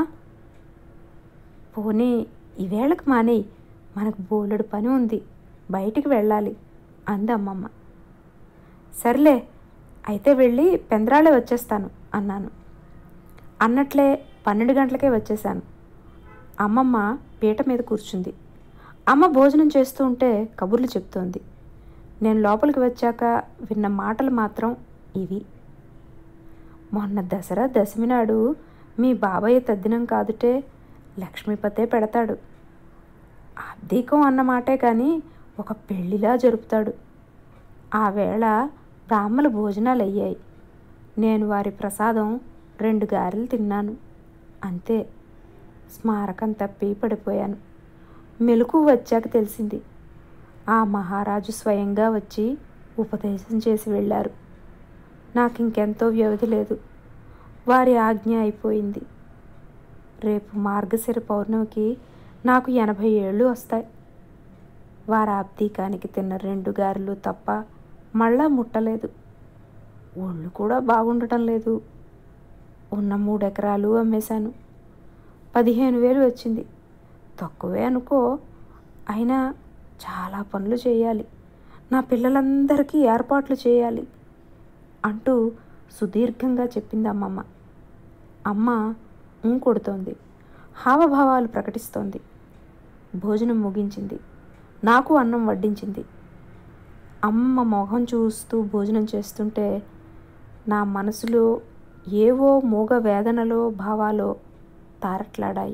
పోనీ ఈవేళకి మానేయి మనకు బోలెడు పని ఉంది బయటికి వెళ్ళాలి అంది అమ్మమ్మ సర్లే అయితే వెళ్ళి పెందరాళే వచ్చేస్తాను అన్నాను అన్నట్లే పన్నెండు గంటలకే వచ్చేసాను అమ్మమ్మ పీట మీద కూర్చుంది అమ్మ భోజనం చేస్తూ ఉంటే కబుర్లు చెప్తోంది నేను లోపలికి వచ్చాక విన్న మాటలు మాత్రం ఇవి మొన్న దసరా దశమి నాడు మీ బాబాయ్ తద్దినం కాదుటే లక్ష్మీపతే పెడతాడు అద్దీకం అన్న మాటే కానీ ఒక పెళ్లిలా జరుపుతాడు ఆ వేళ బ్రాహ్మల భోజనాలు అయ్యాయి నేను వారి ప్రసాదం రెండు గారెలు తిన్నాను అంతే స్మారకం తప్పి పడిపోయాను మెలకు వచ్చాక తెలిసింది ఆ మహారాజు స్వయంగా వచ్చి ఉపదేశం చేసి వెళ్ళారు నాకు ఇంకెంతో వ్యవధి లేదు వారి ఆజ్ఞ అయిపోయింది రేపు మార్గశిర పౌర్ణమికి నాకు ఎనభై ఏళ్ళు వస్తాయి వారి ఆబ్దీకానికి తిన్న రెండు గారెలు తప్ప మళ్ళా ముట్టలేదు ఒళ్ళు కూడా బాగుండటం లేదు ఉన్న మూడు ఎకరాలు అమ్మేశాను పదిహేను వేలు వచ్చింది తక్కువే అనుకో అయినా చాలా పనులు చేయాలి నా పిల్లలందరికీ ఏర్పాట్లు చేయాలి అంటూ సుదీర్ఘంగా చెప్పింది అమ్మమ్మ అమ్మ ఊ కొడుతోంది హావభావాలు ప్రకటిస్తోంది భోజనం ముగించింది నాకు అన్నం వడ్డించింది అమ్మ మొహం చూస్తూ భోజనం చేస్తుంటే నా మనసులో ఏవో మూగ వేదనలో భావాలో తారట్లాడాయి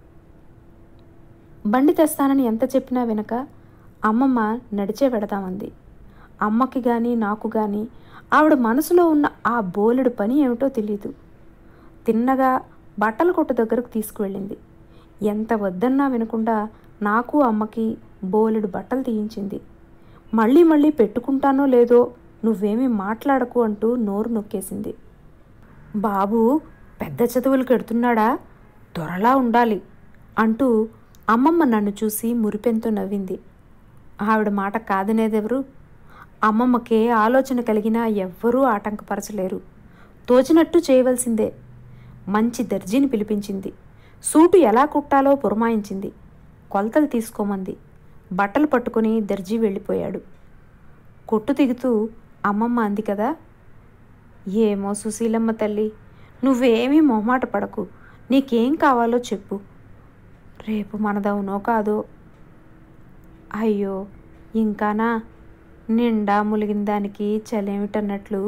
బండి తెస్తానని ఎంత చెప్పినా వెనక అమ్మమ్మ నడిచే పెడతామంది అమ్మకి కానీ నాకు కానీ ఆవిడ మనసులో ఉన్న ఆ బోలెడు పని ఏమిటో తెలియదు తిన్నగా బట్టల కొట్టు దగ్గరకు తీసుకువెళ్ళింది ఎంత వద్దన్నా వినకుండా నాకు అమ్మకి బోలెడు బట్టలు తీయించింది మళ్ళీ మళ్ళీ పెట్టుకుంటానో లేదో నువ్వేమీ మాట్లాడకు అంటూ నోరు నొక్కేసింది బాబు పెద్ద చదువులకు ఎడుతున్నాడా దొరలా ఉండాలి అంటూ అమ్మమ్మ నన్ను చూసి మురిపెంతో నవ్వింది ఆవిడ మాట కాదనేదెవరు అమ్మమ్మకే ఆలోచన కలిగినా ఎవ్వరూ ఆటంకపరచలేరు తోచినట్టు చేయవలసిందే మంచి దర్జీని పిలిపించింది సూటు ఎలా కుట్టాలో పురమాయించింది కొలతలు తీసుకోమంది బట్టలు పట్టుకుని దర్జీ వెళ్ళిపోయాడు కొట్టు దిగుతూ అమ్మమ్మ అంది కదా ఏమో సుశీలమ్మ తల్లి నువ్వేమీ మొహమాట పడకు నీకేం కావాలో చెప్పు రేపు మనదవునో కాదో అయ్యో ఇంకానా నిండా ములిగిన దానికి చలేమిటన్నట్లు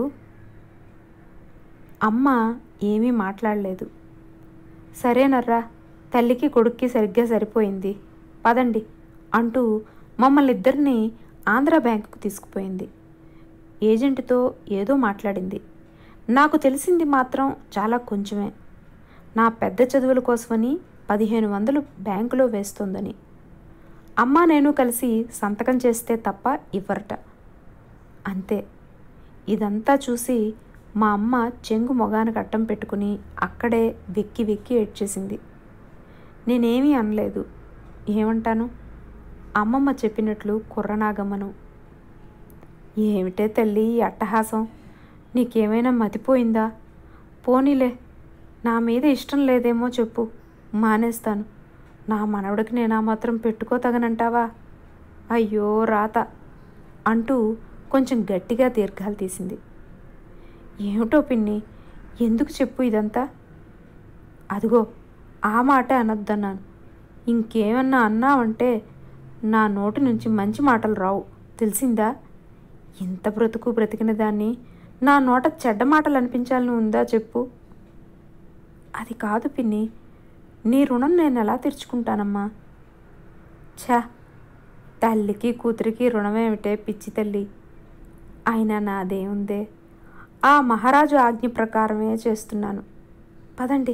అమ్మ ఏమీ మాట్లాడలేదు సరేనర్రా తల్లికి కొడుక్కి సరిగ్గా సరిపోయింది పదండి అంటూ మమ్మల్ని ఇద్దరిని ఆంధ్ర బ్యాంకుకు తీసుకుపోయింది ఏజెంట్తో ఏదో మాట్లాడింది నాకు తెలిసింది మాత్రం చాలా కొంచెమే నా పెద్ద చదువుల కోసమని పదిహేను వందలు బ్యాంకులో వేస్తోందని అమ్మ నేను కలిసి సంతకం చేస్తే తప్ప ఇవ్వరట అంతే ఇదంతా చూసి మా అమ్మ చెంగు మొగానికి అట్టం పెట్టుకుని అక్కడే వెక్కి వెక్కి ఏడ్చేసింది నేనేమీ అనలేదు ఏమంటాను అమ్మమ్మ చెప్పినట్లు కుర్రనాగమ్మను ఏమిటే తల్లి ఈ అట్టహాసం నీకేమైనా మతిపోయిందా పోనీలే నా మీద ఇష్టం లేదేమో చెప్పు మానేస్తాను నా మనవడికి నేను ఆ మాత్రం పెట్టుకోతగనంటావా అయ్యో రాత అంటూ కొంచెం గట్టిగా దీర్ఘాలు తీసింది ఏమిటో పిన్ని ఎందుకు చెప్పు ఇదంతా అదిగో ఆ మాట అనొద్దన్నాను ఇంకేమన్నా అన్నావంటే నా నోటి నుంచి మంచి మాటలు రావు తెలిసిందా ఇంత బ్రతుకు బ్రతికిన దాన్ని నా నోట చెడ్డ మాటలు అనిపించాలని ఉందా చెప్పు అది కాదు పిన్ని నీ రుణం నేను ఎలా తీర్చుకుంటానమ్మా ఛా తల్లికి కూతురికి రుణమేమిటే పిచ్చి తల్లి అయినా నాదేముందే ఆ మహారాజు ఆజ్ఞ ప్రకారమే చేస్తున్నాను పదండి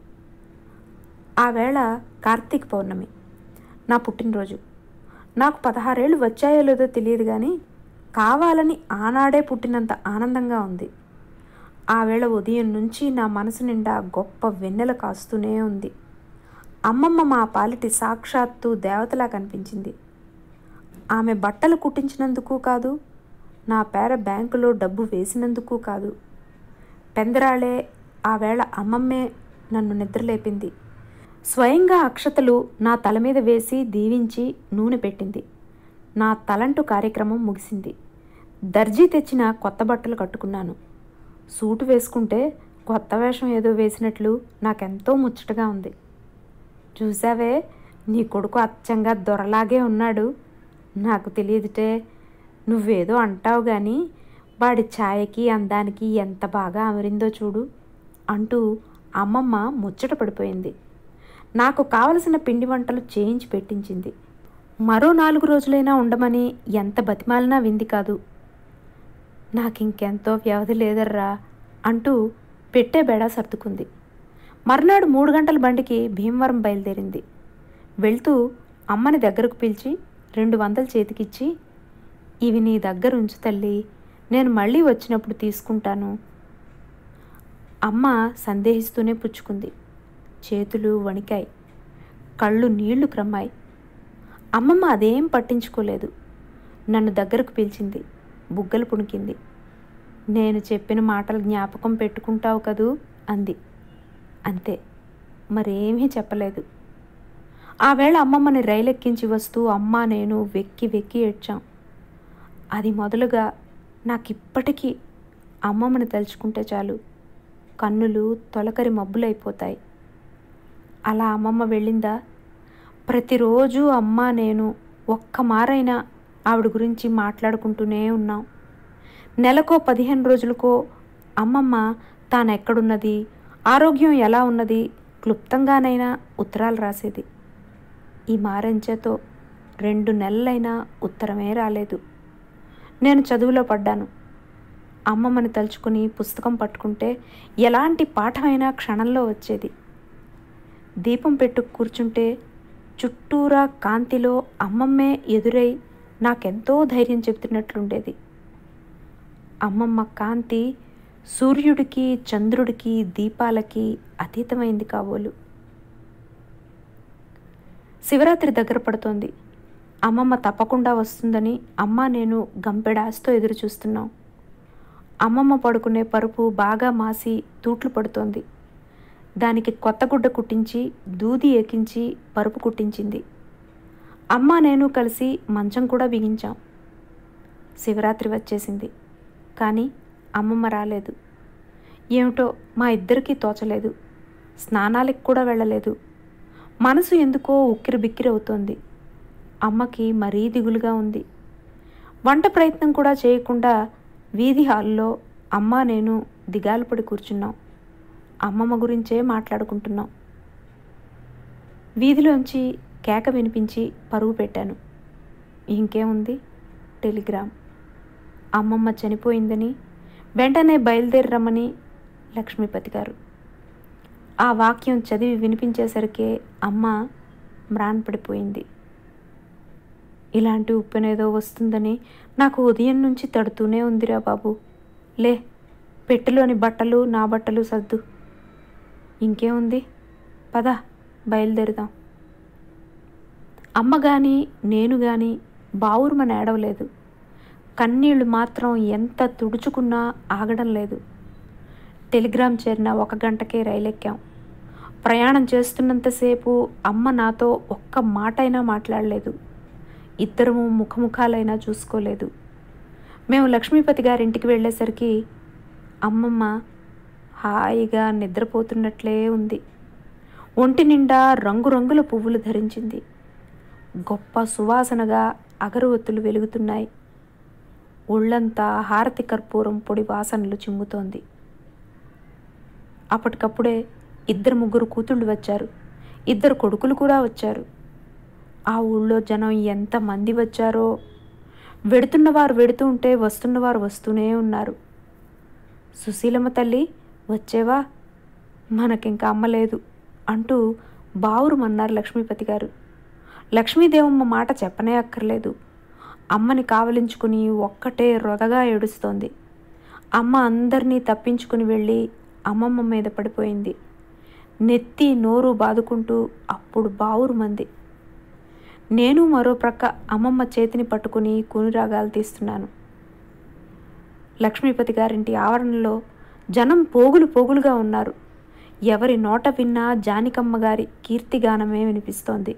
ఆ వేళ కార్తీక పౌర్ణమి నా పుట్టినరోజు నాకు పదహారేళ్ళు వచ్చాయో లేదో తెలియదు కానీ కావాలని ఆనాడే పుట్టినంత ఆనందంగా ఉంది ఆ వేళ ఉదయం నుంచి నా మనసు నిండా గొప్ప వెన్నెల కాస్తూనే ఉంది అమ్మమ్మ మా పాలిటి సాక్షాత్తు దేవతలా కనిపించింది ఆమె బట్టలు కుట్టించినందుకు కాదు నా పేర బ్యాంకులో డబ్బు వేసినందుకు కాదు పెందరాళే ఆ వేళ అమ్మమ్మే నన్ను నిద్రలేపింది స్వయంగా అక్షతలు నా తల మీద వేసి దీవించి నూనె పెట్టింది నా తలంటు కార్యక్రమం ముగిసింది దర్జీ తెచ్చిన కొత్త బట్టలు కట్టుకున్నాను సూటు వేసుకుంటే కొత్త వేషం ఏదో వేసినట్లు నాకెంతో ముచ్చటగా ఉంది చూసావే నీ కొడుకు అచ్చంగా దొరలాగే ఉన్నాడు నాకు తెలియదుటే నువ్వేదో అంటావు కానీ వాడి ఛాయకి అందానికి ఎంత బాగా అమరిందో చూడు అంటూ అమ్మమ్మ ముచ్చట పడిపోయింది నాకు కావలసిన పిండి వంటలు చేయించి పెట్టించింది మరో నాలుగు రోజులైనా ఉండమని ఎంత బతిమాలినా వింది కాదు నాకింకెంతో వ్యవధి లేదర్రా అంటూ పెట్టే బెడా సర్దుకుంది మర్నాడు మూడు గంటల బండికి భీమవరం బయలుదేరింది వెళ్తూ అమ్మని దగ్గరకు పిలిచి రెండు వందలు చేతికిచ్చి ఇవి నీ దగ్గర ఉంచు తల్లి నేను మళ్ళీ వచ్చినప్పుడు తీసుకుంటాను అమ్మ సందేహిస్తూనే పుచ్చుకుంది చేతులు వణికాయి కళ్ళు నీళ్లు క్రమ్మాయి అమ్మమ్మ అదేం పట్టించుకోలేదు నన్ను దగ్గరకు పిలిచింది బుగ్గలు పుణికింది నేను చెప్పిన మాటలు జ్ఞాపకం పెట్టుకుంటావు కదూ అంది అంతే మరేమీ చెప్పలేదు ఆ వేళ అమ్మమ్మని రైలెక్కించి వస్తూ అమ్మ నేను వెక్కి వెక్కి ఏడ్చాం అది మొదలుగా నాకిప్పటికీ అమ్మమ్మని తలుచుకుంటే చాలు కన్నులు తొలకరి మబ్బులైపోతాయి అలా అమ్మమ్మ వెళ్ళిందా ప్రతిరోజు అమ్మ నేను ఒక్క మారైనా ఆవిడ గురించి మాట్లాడుకుంటూనే ఉన్నాం నెలకో పదిహేను రోజులకో అమ్మమ్మ తాను ఎక్కడున్నది ఆరోగ్యం ఎలా ఉన్నది క్లుప్తంగానైనా ఉత్తరాలు రాసేది ఈ మారంచెతో రెండు నెలలైనా ఉత్తరమే రాలేదు నేను చదువులో పడ్డాను అమ్మమ్మని తలుచుకుని పుస్తకం పట్టుకుంటే ఎలాంటి పాఠమైనా క్షణంలో వచ్చేది దీపం పెట్టు కూర్చుంటే చుట్టూరా కాంతిలో అమ్మమ్మే ఎదురై నాకెంతో ధైర్యం చెప్తున్నట్లుండేది అమ్మమ్మ కాంతి సూర్యుడికి చంద్రుడికి దీపాలకి అతీతమైంది కాబోలు శివరాత్రి దగ్గర పడుతోంది అమ్మమ్మ తప్పకుండా వస్తుందని అమ్మ నేను గంపెడాస్తో ఎదురు చూస్తున్నాం అమ్మమ్మ పడుకునే పరుపు బాగా మాసి తూట్లు పడుతోంది దానికి కొత్త గుడ్డ కుట్టించి దూది ఎక్కించి పరుపు కుట్టించింది అమ్మ నేను కలిసి మంచం కూడా బిగించాం శివరాత్రి వచ్చేసింది కానీ అమ్మమ్మ రాలేదు ఏమిటో మా ఇద్దరికీ తోచలేదు స్నానాలకు కూడా వెళ్ళలేదు మనసు ఎందుకో ఉక్కిరి బిక్కిరి అవుతోంది అమ్మకి మరీ దిగులుగా ఉంది వంట ప్రయత్నం కూడా చేయకుండా వీధి హాల్లో అమ్మ నేను దిగాలు పడి కూర్చున్నాం అమ్మమ్మ గురించే మాట్లాడుకుంటున్నాం వీధిలోంచి కేక వినిపించి పరుగు పెట్టాను ఇంకేముంది టెలిగ్రామ్ అమ్మమ్మ చనిపోయిందని వెంటనే బయలుదేరి రమ్మని లక్ష్మీపతి గారు ఆ వాక్యం చదివి వినిపించేసరికే అమ్మ మ్రాన్ పడిపోయింది ఇలాంటి ఉప్పెనేదో వస్తుందని నాకు ఉదయం నుంచి తడుతూనే ఉందిరా బాబు లే పెట్టెలోని బట్టలు నా బట్టలు సర్దు ఇంకేముంది పద బయలుదేరుదాం అమ్మ కానీ నేను కానీ బావురుమని ఏడవలేదు కన్నీళ్లు మాత్రం ఎంత తుడుచుకున్నా ఆగడం లేదు టెలిగ్రామ్ చేరిన ఒక గంటకే రైలెక్కాం ప్రయాణం చేస్తున్నంతసేపు అమ్మ నాతో ఒక్క మాటైనా మాట్లాడలేదు ఇద్దరము ముఖముఖాలైనా చూసుకోలేదు మేము లక్ష్మీపతి గారింటికి వెళ్ళేసరికి అమ్మమ్మ హాయిగా నిద్రపోతున్నట్లే ఉంది ఒంటి నిండా రంగురంగుల పువ్వులు ధరించింది గొప్ప సువాసనగా అగరవత్తులు వెలుగుతున్నాయి ఒళ్ళంతా హారతి కర్పూరం పొడి వాసనలు చిమ్ముతోంది అప్పటికప్పుడే ఇద్దరు ముగ్గురు కూతుళ్ళు వచ్చారు ఇద్దరు కొడుకులు కూడా వచ్చారు ఆ ఊళ్ళో జనం ఎంతమంది వచ్చారో వెడుతున్నవారు వెడుతూ ఉంటే వస్తున్నవారు వస్తూనే ఉన్నారు సుశీలమ్మ తల్లి వచ్చేవా మనకింక అమ్మలేదు అంటూ బావురుమన్నారు లక్ష్మీపతి గారు లక్ష్మీదేవమ్మ మాట చెప్పనే అక్కర్లేదు అమ్మని కావలించుకుని ఒక్కటే రొదగా ఏడుస్తోంది అమ్మ అందరినీ తప్పించుకుని వెళ్ళి అమ్మమ్మ మీద పడిపోయింది నెత్తి నోరు బాదుకుంటూ అప్పుడు బావురు మంది నేను మరో ప్రక్క అమ్మమ్మ చేతిని పట్టుకుని కూనిరాగాలు తీస్తున్నాను లక్ష్మీపతి గారింటి ఆవరణలో జనం పోగులు పోగులుగా ఉన్నారు ఎవరి నోట విన్నా జానికమ్మ గారి కీర్తిగానమే వినిపిస్తోంది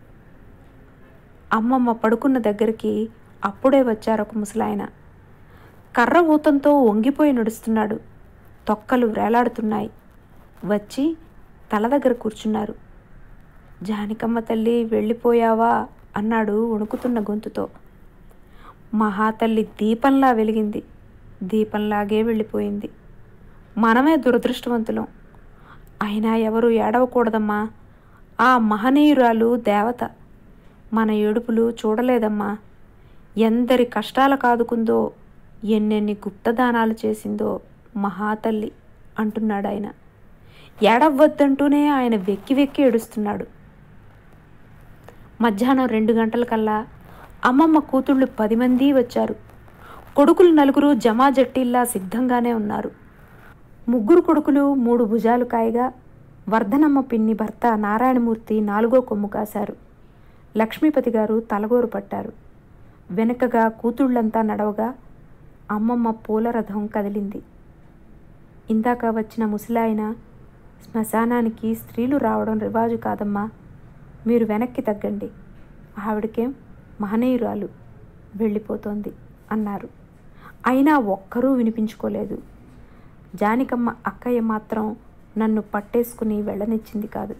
అమ్మమ్మ పడుకున్న దగ్గరికి అప్పుడే వచ్చారు ఒక ముసలాయన కర్ర ఊతంతో వంగిపోయి నడుస్తున్నాడు తొక్కలు వేలాడుతున్నాయి వచ్చి తల దగ్గర కూర్చున్నారు జానికమ్మ తల్లి వెళ్ళిపోయావా అన్నాడు వణుకుతున్న గొంతుతో మహాతల్లి దీపంలా వెలిగింది దీపంలాగే వెళ్ళిపోయింది మనమే దురదృష్టవంతులం అయినా ఎవరు ఏడవకూడదమ్మా ఆ మహనీయురాలు దేవత మన ఏడుపులు చూడలేదమ్మా ఎందరి కష్టాల కాదుకుందో ఎన్నెన్ని గుప్తదానాలు చేసిందో మహాతల్లి అంటున్నాడు ఆయన ఏడవద్దంటూనే ఆయన వెక్కి వెక్కి ఏడుస్తున్నాడు మధ్యాహ్నం రెండు గంటలకల్లా అమ్మమ్మ కూతుళ్ళు పది మంది వచ్చారు కొడుకులు నలుగురు జమా జట్టిల్లా సిద్ధంగానే ఉన్నారు ముగ్గురు కొడుకులు మూడు భుజాలు కాయగా వర్ధనమ్మ పిన్ని భర్త నారాయణమూర్తి నాలుగో కొమ్ము కాశారు లక్ష్మీపతి గారు తలగోరు పట్టారు వెనుకగా కూతుళ్ళంతా నడవగా అమ్మమ్మ పూల రథం కదిలింది ఇందాక వచ్చిన ముసలాయన శ్మశానానికి స్త్రీలు రావడం రివాజు కాదమ్మా మీరు వెనక్కి తగ్గండి ఆవిడకేం మహనీయురాలు వెళ్ళిపోతోంది అన్నారు అయినా ఒక్కరూ వినిపించుకోలేదు జానికమ్మ అక్కయ్య మాత్రం నన్ను పట్టేసుకుని వెళ్ళనిచ్చింది కాదు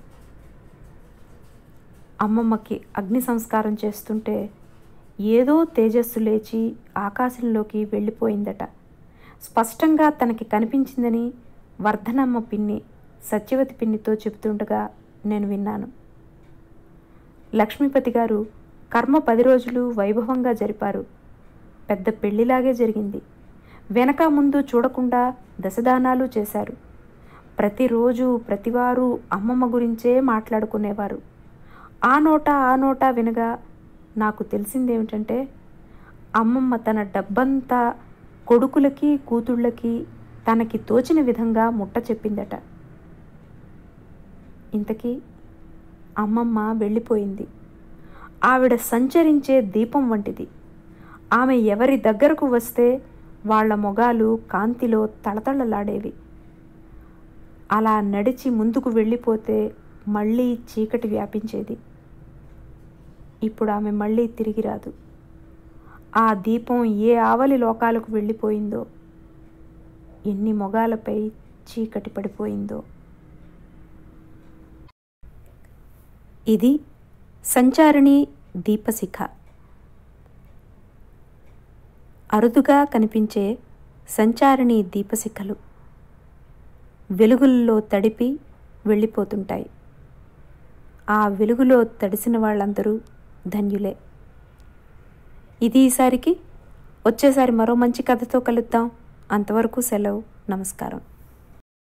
అమ్మమ్మకి అగ్ని సంస్కారం చేస్తుంటే ఏదో తేజస్సు లేచి ఆకాశంలోకి వెళ్ళిపోయిందట స్పష్టంగా తనకి కనిపించిందని వర్ధనమ్మ పిన్ని సత్యవతి పిన్నితో చెబుతుండగా నేను విన్నాను లక్ష్మీపతి గారు కర్మ పది రోజులు వైభవంగా జరిపారు పెద్ద పెళ్లిలాగే జరిగింది వెనక ముందు చూడకుండా దశదానాలు చేశారు ప్రతిరోజు ప్రతివారు అమ్మమ్మ గురించే మాట్లాడుకునేవారు ఆ నోట ఆ నోట వినగా నాకు తెలిసిందేమిటంటే అమ్మమ్మ తన డబ్బంతా కొడుకులకి కూతుళ్ళకి తనకి తోచిన విధంగా ముట్ట చెప్పిందట ఇంతకీ అమ్మమ్మ వెళ్ళిపోయింది ఆవిడ సంచరించే దీపం వంటిది ఆమె ఎవరి దగ్గరకు వస్తే వాళ్ళ మొగాలు కాంతిలో తళతళలాడేవి అలా నడిచి ముందుకు వెళ్ళిపోతే మళ్ళీ చీకటి వ్యాపించేది ఇప్పుడు ఆమె మళ్ళీ తిరిగి రాదు ఆ దీపం ఏ ఆవలి లోకాలకు వెళ్ళిపోయిందో ఎన్ని మొగాలపై చీకటి పడిపోయిందో ఇది సంచారిణి దీపశిఖ అరుదుగా కనిపించే సంచారిణి దీపశిఖలు వెలుగుల్లో తడిపి వెళ్ళిపోతుంటాయి ఆ వెలుగులో తడిసిన వాళ్ళందరూ ధన్యులే ఇది ఈసారికి వచ్చేసారి మరో మంచి కథతో కలుద్దాం అంతవరకు సెలవు నమస్కారం